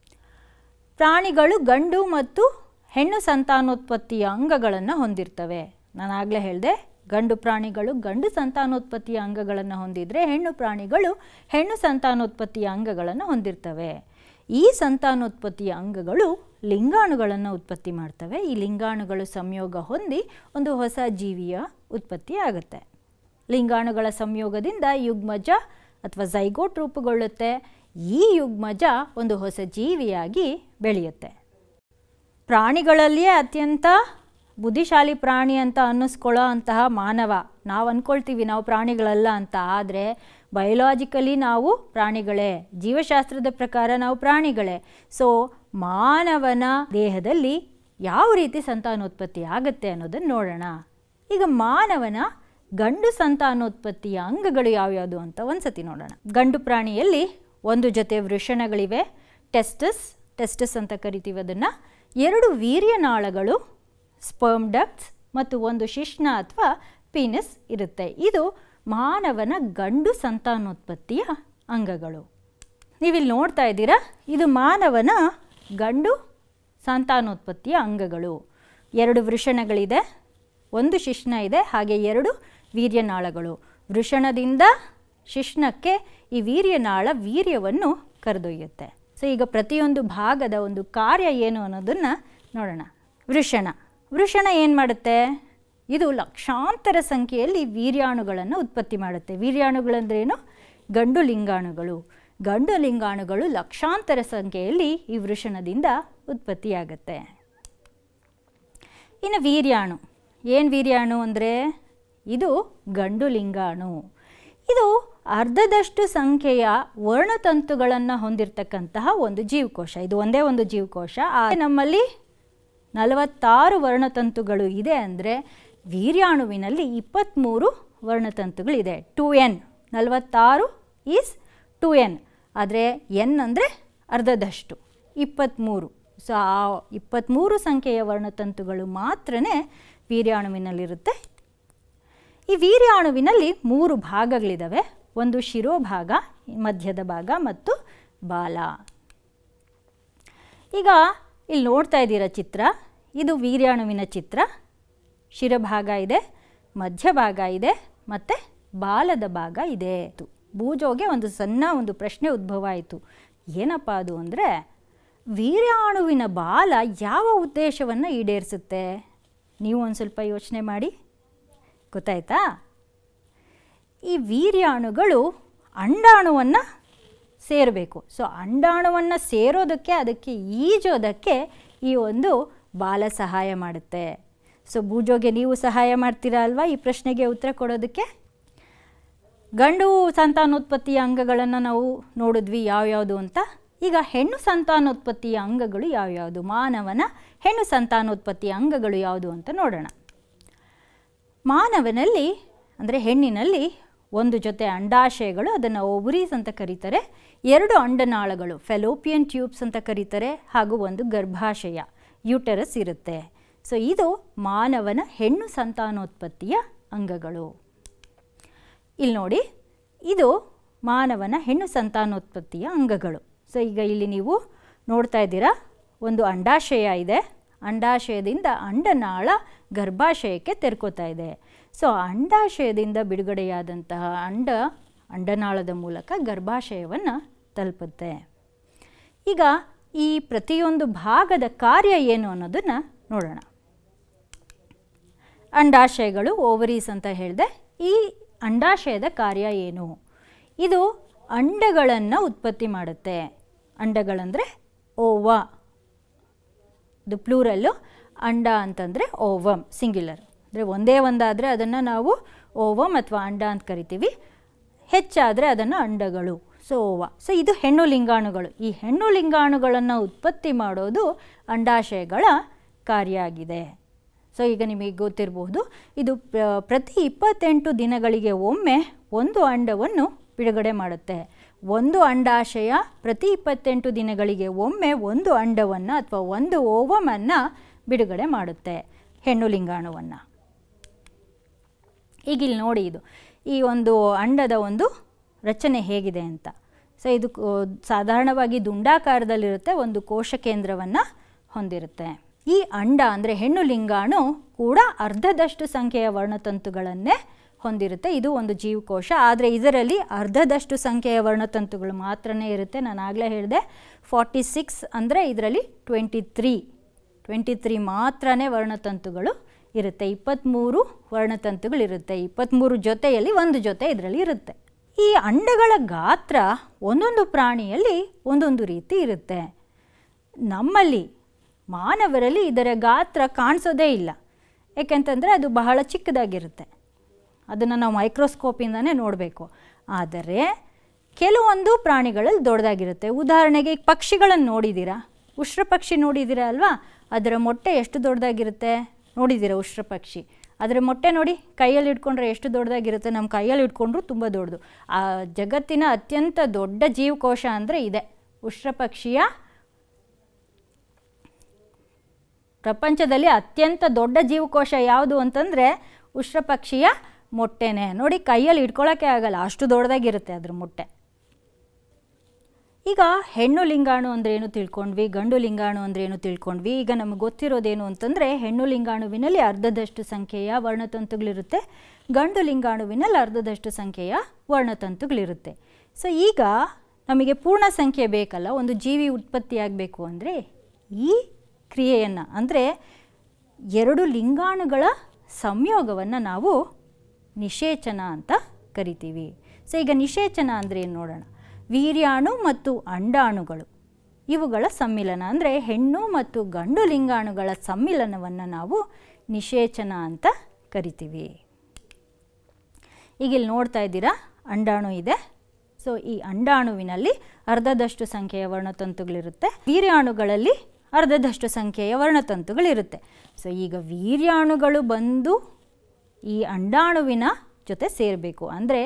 ಪ್ರಾಣಿಗಳು ಗಂಡು ಮತ್ತು ಹೆಣ್ಣು ಸಂತಾನೋತ್ಪತ್ತಿಯ ಅಂಗಗಳನ್ನು ಹೊಂದಿರ್ತವೆ ನಾನು ಆಗಲೇ ಹೇಳಿದೆ ಗಂಡು ಪ್ರಾಣಿಗಳು ಗಂಡು ಸಂತಾನೋತ್ಪತ್ತಿಯ ಅಂಗಗಳನ್ನು ಹೊಂದಿದರೆ ಹೆಣ್ಣು ಪ್ರಾಣಿಗಳು ಹೆಣ್ಣು ಸಂತಾನೋತ್ಪತ್ತಿಯ ಅಂಗಗಳನ್ನು ಹೊಂದಿರ್ತವೆ ಈ ಸಂತಾನೋತ್ಪತ್ತಿಯ ಅಂಗಗಳು ಲಿಂಗಾಣುಗಳನ್ನು ಉತ್ಪತ್ತಿ ಮಾಡ್ತವೆ ಈ ಲಿಂಗಾಣುಗಳು ಸಂಯೋಗ ಹೊಂದಿ ಒಂದು ಹೊಸ ಜೀವಿಯ ಉತ್ಪತ್ತಿ ಆಗುತ್ತೆ ಲಿಂಗಾಣುಗಳ ಸಂಯೋಗದಿಂದ ಯುಗ್ಮಜ ಅಥವಾ ಝೈಗೋಟ್ ರೂಪುಗೊಳ್ಳುತ್ತೆ ಈ ಯುಗ್ಮಜ ಒಂದು ಹೊಸ ಜೀವಿಯಾಗಿ ಬೆಳೆಯುತ್ತೆ ಪ್ರಾಣಿಗಳಲ್ಲಿಯೇ ಅತ್ಯಂತ ಬುದ್ಧಿಶಾಲಿ ಪ್ರಾಣಿ ಅಂತ ಅನ್ನಿಸ್ಕೊಳ್ಳೋ ಅಂತಹ ಮಾನವ ನಾವು ಅಂದ್ಕೊಳ್ತೀವಿ ನಾವು ಪ್ರಾಣಿಗಳಲ್ಲ ಅಂತ ಆದರೆ ಬಯೋಲಾಜಿಕಲಿ ನಾವು ಪ್ರಾಣಿಗಳೇ ಜೀವಶಾಸ್ತ್ರದ ಪ್ರಕಾರ ನಾವು ಪ್ರಾಣಿಗಳೇ ಸೊ ಮಾನವನ ದೇಹದಲ್ಲಿ ಯಾವ ರೀತಿ ಸಂತಾನೋತ್ಪತ್ತಿ ಆಗುತ್ತೆ ಅನ್ನೋದನ್ನು ನೋಡೋಣ ಈಗ ಮಾನವನ ಗಂಡು ಸಂತಾನೋತ್ಪತ್ತಿಯ ಅಂಗಗಳು ಯಾವ್ಯಾವುದು ಅಂತ ಒಂದ್ಸತಿ ನೋಡೋಣ ಗಂಡು ಪ್ರಾಣಿಯಲ್ಲಿ ಒಂದು ಜೊತೆ ವೃಷಣಗಳಿವೆ ಟೆಸ್ಟಸ್ ಟೆಸ್ಟಸ್ ಅಂತ ಕರಿತೀವಿ ಅದನ್ನು ಎರಡು ವೀರ್ಯನಾಳಗಳು ಸ್ಪರ್ಮ್ ಡಕ್ಟ್ಸ್ ಮತ್ತು ಒಂದು ಶಿಶ್ನ ಅಥವಾ ಪೀನಸ್ ಇರುತ್ತೆ ಇದು ಮಾನವನ ಗಂಡು ಸಂತಾನೋತ್ಪತ್ತಿಯ ಅಂಗಗಳು ನೀವಿಲ್ಲಿ ನೋಡ್ತಾ ಇದ್ದೀರಾ ಇದು ಮಾನವನ ಗಂಡು ಸಂತಾನೋತ್ಪತ್ತಿಯ ಅಂಗಗಳು ಎರಡು ವೃಷಣಗಳಿದೆ ಒಂದು ಶಿಶ್ನ ಇದೆ ಹಾಗೆ ಎರಡು ವೀರ್ಯನಾಳಗಳು ವೃಷಣದಿಂದ ಶಿಶ್ನಕ್ಕೆ ಈ ವೀರ್ಯನಾಳ ವೀರ್ಯವನ್ನು ಕರೆದೊಯ್ಯುತ್ತೆ ಸೊ ಈಗ ಪ್ರತಿಯೊಂದು ಭಾಗದ ಒಂದು ಕಾರ್ಯ ಏನು ಅನ್ನೋದನ್ನು ನೋಡೋಣ ವೃಷಣ ವೃಷಣ ಏನು ಮಾಡುತ್ತೆ ಇದು ಲಕ್ಷಾಂತರ ಸಂಖ್ಯೆಯಲ್ಲಿ ವೀರ್ಯಾಣುಗಳನ್ನು ಉತ್ಪತ್ತಿ ಮಾಡುತ್ತೆ ವೀರ್ಯಾಣುಗಳಂದ್ರೇನು ಗಂಡು ಲಿಂಗಾಣುಗಳು ಗಂಡು ಲಿಂಗಾಣುಗಳು ಲಕ್ಷಾಂತರ ಸಂಖ್ಯೆಯಲ್ಲಿ ಈ ವೃಷಣದಿಂದ ಉತ್ಪತ್ತಿಯಾಗುತ್ತೆ ಇನ್ನು ವೀರ್ಯಾಣು ಏನು ವೀರ್ಯಾಣು ಅಂದರೆ ಇದು ಗಂಡು ಲಿಂಗಾಣು ಇದು ಅರ್ಧದಷ್ಟು ಸಂಖ್ಯೆಯ ವರ್ಣತಂತುಗಳನ್ನು ಹೊಂದಿರತಕ್ಕಂತಹ ಒಂದು ಜೀವಕೋಶ ಇದು ಒಂದೇ ಒಂದು ಜೀವಕೋಶ ಆ ನಮ್ಮಲ್ಲಿ ನಲವತ್ತಾರು ವರ್ಣತಂತುಗಳು ಇದೆ ಅಂದರೆ ವೀರ್ಯಾಣುವಿನಲ್ಲಿ ಇಪ್ಪತ್ತ್ಮೂರು ವರ್ಣತಂತುಗಳಿದೆ ಟು ಎನ್ ನಲವತ್ತಾರು ಈಸ್ ಟು ಎನ್ ಆದರೆ ಎನ್ ಅಂದರೆ ಅರ್ಧದಷ್ಟು ಇಪ್ಪತ್ತ್ಮೂರು ಸೊ ಆ ಇಪ್ಪತ್ತ್ಮೂರು ಸಂಖ್ಯೆಯ ವರ್ಣತಂತುಗಳು ಮಾತ್ರನೇ ವೀರ್ಯಾಣುವಿನಲ್ಲಿರುತ್ತೆ ಈ ವೀರ್ಯಾಣುವಿನಲ್ಲಿ ಮೂರು ಭಾಗಗಳಿದ್ದಾವೆ ಒಂದು ಶಿರೋಭಾಗ ಮಧ್ಯದ ಭಾಗ ಮತ್ತು ಬಾಲ ಈಗ ಇಲ್ಲಿ ನೋಡ್ತಾ ಇದ್ದೀರಾ ಚಿತ್ರ ಇದು ವೀರ್ಯಾಣುವಿನ ಚಿತ್ರ ಶಿರಭಾಗ ಇದೆ ಮಧ್ಯಭಾಗ ಇದೆ ಮತ್ತು ಬಾಲದ ಭಾಗ ಇದೆ ಬೂಜೋಗೆ ಒಂದು ಸಣ್ಣ ಒಂದು ಪ್ರಶ್ನೆ ಉದ್ಭವ ಆಯಿತು ಏನಪ್ಪ ಅದು ಅಂದರೆ ವೀರ್ಯಾಣುವಿನ ಬಾಲ ಯಾವ ಉದ್ದೇಶವನ್ನು ಈಡೇರಿಸುತ್ತೆ ನೀವು ಒಂದು ಸ್ವಲ್ಪ ಯೋಚನೆ ಮಾಡಿ ಗೊತ್ತಾಯ್ತಾ ಈ ವೀರ್ಯಾಣುಗಳು ಅಂಡಾಣುವನ್ನು ಸೇರಬೇಕು ಸೊ ಅಂಡಾಣುವನ್ನು ಸೇರೋದಕ್ಕೆ ಅದಕ್ಕೆ ಈಜೋದಕ್ಕೆ ಈ ಒಂದು ಬಾಲ ಸಹಾಯ ಮಾಡುತ್ತೆ ಸೊ ಬೂಜೋಗೆ ನೀವು ಸಹಾಯ ಮಾಡ್ತೀರಾ ಅಲ್ವಾ ಈ ಪ್ರಶ್ನೆಗೆ ಉತ್ತರ ಕೊಡೋದಕ್ಕೆ ಗಂಡು ಸಂತಾನೋತ್ಪತ್ತಿಯ ಅಂಗಗಳನ್ನು ನಾವು ನೋಡಿದ್ವಿ ಯಾವ್ಯಾವುದು ಅಂತ ಈಗ ಹೆಣ್ಣು ಸಂತಾನೋತ್ಪತ್ತಿಯ ಅಂಗಗಳು ಯಾವ್ಯಾವುದು ಮಾನವನ ಹೆಣ್ಣು ಸಂತಾನೋತ್ಪತ್ತಿಯ ಅಂಗಗಳು ಯಾವುದು ಅಂತ ನೋಡೋಣ ಮಾನವನಲ್ಲಿ ಅಂದರೆ ಹೆಣ್ಣಿನಲ್ಲಿ ಒಂದು ಜೊತೆ ಅಂಡಾಶಯಗಳು ಅದನ್ನು ಓವರೀಸ್ ಅಂತ ಕರೀತಾರೆ ಎರಡು ಅಂಡನಾಳಗಳು ಫೆಲೋಪಿಯನ್ ಟ್ಯೂಬ್ಸ್ ಅಂತ ಕರೀತಾರೆ ಹಾಗೂ ಒಂದು ಗರ್ಭಾಶಯ ಯೂಟರಸ್ ಇರುತ್ತೆ ಸೊ ಇದು ಮಾನವನ ಹೆಣ್ಣು ಸಂತಾನೋತ್ಪತ್ತಿಯ ಅಂಗಗಳು ಇಲ್ಲಿ ನೋಡಿ ಇದು ಮಾನವನ ಹೆಣ್ಣು ಸಂತಾನೋತ್ಪತ್ತಿಯ ಅಂಗಗಳು ಸೊ ಈಗ ಇಲ್ಲಿ ನೀವು ನೋಡ್ತಾ ಇದ್ದೀರಾ ಒಂದು ಅಂಡಾಶಯ ಇದೆ ಅಂಡಾಶಯದಿಂದ ಅಂಡನಾಳ ಗರ್ಭಾಶಯಕ್ಕೆ ತೆರ್ಕೋತಾ ಇದೆ ಸೊ ಅಂಡಾಶಯದಿಂದ ಬಿಡುಗಡೆಯಾದಂತಹ ಅಂಡ ಅಂಡನಾಳದ ಮೂಲಕ ಗರ್ಭಾಶಯವನ್ನು ತಲುಪುತ್ತೆ ಈಗ ಈ ಪ್ರತಿಯೊಂದು ಭಾಗದ ಕಾರ್ಯ ಏನು ಅನ್ನೋದನ್ನು ನೋಡೋಣ ಅಂಡಾಶಯಗಳು ಓವರೀಸ್ ಅಂತ ಹೇಳಿದೆ ಈ ಅಂಡಾಶಯದ ಕಾರ್ಯ ಏನು ಇದು ಅಂಡಗಳನ್ನು ಉತ್ಪತ್ತಿ ಮಾಡುತ್ತೆ ಅಂಡಗಳಂದರೆ ಓವಾ ಇದು ಪ್ಲೂರಲ್ಲು ಅಂಡ ಅಂತಂದರೆ ಓವಮ್ ಸಿಂಗ್ಯುಲರ್ ಅಂದರೆ ಒಂದೇ ಒಂದಾದರೆ ಅದನ್ನು ನಾವು ಓವಮ್ ಅಥವಾ ಅಂಡ ಅಂತ ಕರಿತೀವಿ ಹೆಚ್ಚಾದರೆ ಅದನ್ನು ಅಂಡಗಳು ಸೊ ಓವ ಸೊ ಇದು ಹೆಣ್ಣು ಲಿಂಗಾಣುಗಳು ಈ ಹೆಣ್ಣು ಲಿಂಗಾಣುಗಳನ್ನು ಉತ್ಪತ್ತಿ ಮಾಡೋದು ಅಂಡಾಶಯಗಳ ಕಾರ್ಯ ಆಗಿದೆ ಸೊ ಈಗ ನಿಮಗೆ ಗೊತ್ತಿರಬಹುದು ಇದು ಪ್ರ- ಪ್ರತಿ ಇಪ್ಪತ್ತೆಂಟು ದಿನಗಳಿಗೆ ಒಮ್ಮೆ ಒಂದು ಅಂಡವನ್ನು ಬಿಡುಗಡೆ ಮಾಡುತ್ತೆ ಒಂದು ಅಂಡಾಶಯ ಪ್ರತಿ ಇಪ್ಪತ್ತೆಂಟು ದಿನಗಳಿಗೆ ಒಮ್ಮೆ ಒಂದು ಅಂಡವನ್ನು ಅಥವಾ ಒಂದು ಓವಮನ್ನು ಬಿಡುಗಡೆ ಮಾಡುತ್ತೆ ಹೆಣ್ಣು ಲಿಂಗಾಣುವನ್ನು ಈಗ ಇಲ್ಲಿ ನೋಡಿ ಇದು ಈ ಒಂದು ಅಂಡದ ಒಂದು ರಚನೆ ಹೇಗಿದೆ ಅಂತ ಸೊ ಇದು ಕೋ- ಸಾಧಾರಣವಾಗಿ ದುಂಡಾಕಾರದಲ್ಲಿರುತ್ತೆ ಒಂದು ಕೋಶ ಕೇಂದ್ರವನ್ನು ಹೊಂದಿರುತ್ತೆ ಈ ಅಂಡ ಅಂದರೆ ಹೆಣ್ಣು ಲಿಂಗಾಣು ಕೂಡ ಅರ್ಧದಷ್ಟು ಸಂಖ್ಯೆಯ ವರ್ಣತಂತುಗಳನ್ನೇ ಹೊಂದಿರುತ್ತೆ ಇದು ಒಂದು ಜೀವಕೋಶ ಆದರೆ ಇದರಲ್ಲಿ ಅರ್ಧದಷ್ಟು ಸಂಖ್ಯೆಯ ವರ್ಣತಂತುಗಳು ಮಾತ್ರನೇ ಇರುತ್ತೆ ನಾನು ಆಗಲೇ ಹೇಳಿದೆ ಫಾರ್ಟಿ ಸಿಕ್ಸ್ ಅಂದರೆ ಇದರಲ್ಲಿ ಟ್ವೆಂಟಿ ತ್ರೀ ಟ್ವೆಂಟಿ ತ್ರೀ ಮಾತ್ರನೇ ವರ್ಣತಂತುಗಳು ಇರುತ್ತೆ ಇಪ್ಪತ್ತ್ಮೂರು ವರ್ಣತಂತುಗಳಿರುತ್ತೆ ಇಪ್ಪತ್ತ್ಮೂರು ಜೊತೆಯಲ್ಲಿ ಒಂದು ಜೊತೆ ಇದರಲ್ಲಿ ಇರುತ್ತೆ ಈ ಅಂಡಗಳ ಗಾತ್ರ ಒಂದೊಂದು ಪ್ರಾಣಿಯಲ್ಲಿ ಒಂದೊಂದು ರೀತಿ ಇರುತ್ತೆ ನಮ್ಮಲ್ಲಿ ಮಾನವರಲ್ಲಿ ಇದರ ಗಾತ್ರ ಕಾಣಿಸೋದೇ ಇಲ್ಲ ಏಕೆಂತಂದರೆ ಅದು ಬಹಳ ಚಿಕ್ಕದಾಗಿರುತ್ತೆ ಅದನ್ನು ನಾವು ಮೈಕ್ರೋಸ್ಕೋಪಿಂದನೇ ನೋಡಬೇಕು ಆದರೆ ಕೆಲವೊಂದು ಪ್ರಾಣಿಗಳಲ್ಲಿ ದೊಡ್ಡದಾಗಿರುತ್ತೆ ಉದಾಹರಣೆಗೆ ಈಗ ಪಕ್ಷಿಗಳನ್ನು ನೋಡಿದ್ದೀರಾ ಉಷ್ಟ್ರ ಪಕ್ಷಿ ನೋಡಿದ್ದೀರಾ ಅಲ್ವಾ ಅದರ ಮೊಟ್ಟೆ ಎಷ್ಟು ದೊಡ್ಡದಾಗಿರುತ್ತೆ ನೋಡಿದ್ದೀರಾ ಉಷ್ಟ್ರ ಪಕ್ಷಿ ಅದರ ಮೊಟ್ಟೆ ನೋಡಿ ಕೈಯಲ್ಲಿ ಇಟ್ಕೊಂಡ್ರೆ ಎಷ್ಟು ದೊಡ್ಡದಾಗಿರುತ್ತೆ ನಮ್ಮ ಕೈಯಲ್ಲಿ ಇಟ್ಕೊಂಡ್ರು ತುಂಬ ದೊಡ್ಡದು ಆ ಜಗತ್ತಿನ ಅತ್ಯಂತ ದೊಡ್ಡ ಜೀವಕೋಶ ಅಂದರೆ ಇದೆ ಉಷ್ಟ್ರ ಪಕ್ಷಿಯ ಪ್ರಪಂಚದಲ್ಲಿ ಅತ್ಯಂತ ದೊಡ್ಡ ಜೀವಕೋಶ ಯಾವುದು ಅಂತಂದರೆ ಉಷ್ಟ್ರ ಪಕ್ಷಿಯ ಮೊಟ್ಟೆನೇ ನೋಡಿ ಕೈಯಲ್ಲಿ ಇಟ್ಕೊಳ್ಳೋಕ್ಕೆ ಆಗಲ್ಲ ಅಷ್ಟು ದೊಡ್ಡದಾಗಿರುತ್ತೆ ಅದ್ರ ಮೊಟ್ಟೆ ಈಗ ಹೆಣ್ಣು ಲಿಂಗಾಣು ಅಂದ್ರೆ ಏನು ತಿಳ್ಕೊಂಡ್ವಿ ಗಂಡು ಲಿಂಗಾಣು ಅಂದ್ರೆ ಏನು ತಿಳ್ಕೊಂಡ್ವಿ ಈಗ ನಮಗೆ ಗೊತ್ತಿರೋದೇನು ಅಂತಂದರೆ ಹೆಣ್ಣು ಲಿಂಗಾಣುವಿನಲ್ಲಿ ಅರ್ಧದಷ್ಟು ಸಂಖ್ಯೆಯ ವರ್ಣತಂತುಗಳಿರುತ್ತೆ ಗಂಡು ಲಿಂಗಾಣುವಿನಲ್ಲಿ ಅರ್ಧದಷ್ಟು ಸಂಖ್ಯೆಯ ವರ್ಣತಂತುಗಳಿರುತ್ತೆ ಸೊ ಈಗ ನಮಗೆ ಪೂರ್ಣ ಸಂಖ್ಯೆ ಬೇಕಲ್ಲ ಒಂದು ಜೀವಿ ಉತ್ಪತ್ತಿಯಾಗಬೇಕು ಅಂದರೆ ಈ ಕ್ರಿಯೆಯನ್ನು ಅಂದರೆ ಎರಡು ಲಿಂಗಾಣುಗಳ ಸಂಯೋಗವನ್ನು ನಾವು ನಿಷೇಚನ ಅಂತ ಕರಿತೀವಿ ಸೊ ಈಗ ನಿಷೇಚನ ಅಂದರೆ ಏನು ನೋಡೋಣ ವೀರ್ಯಾಣು ಮತ್ತು ಅಂಡಾಣುಗಳು ಇವುಗಳ ಸಮ್ಮಿಲನ ಅಂದರೆ ಹೆಣ್ಣು ಮತ್ತು ಗಂಡು ಲಿಂಗಾಣುಗಳ ಸಮ್ಮಿಲನವನ್ನು ನಾವು ನಿಷೇಚನ ಅಂತ ಕರಿತೀವಿ ಈಗ ಇಲ್ಲಿ ನೋಡ್ತಾ ಇದ್ದೀರಾ ಅಂಡಾಣು ಇದೆ ಸೊ ಈ ಅಂಡಾಣುವಿನಲ್ಲಿ ಅರ್ಧದಷ್ಟು ಸಂಖ್ಯೆಯ ವರ್ಣತಂತುಗಳಿರುತ್ತೆ ವೀರ್ಯಾಣುಗಳಲ್ಲಿ ಅರ್ಧದಷ್ಟು ಸಂಖ್ಯೆಯ ವರ್ಣತಂತುಗಳಿರುತ್ತೆ ಸೊ ಈಗ ವೀರ್ಯಾಣುಗಳು ಬಂದು ಈ ಅಂಡಾಣುವಿನ ಜೊತೆ ಸೇರಬೇಕು ಅಂದರೆ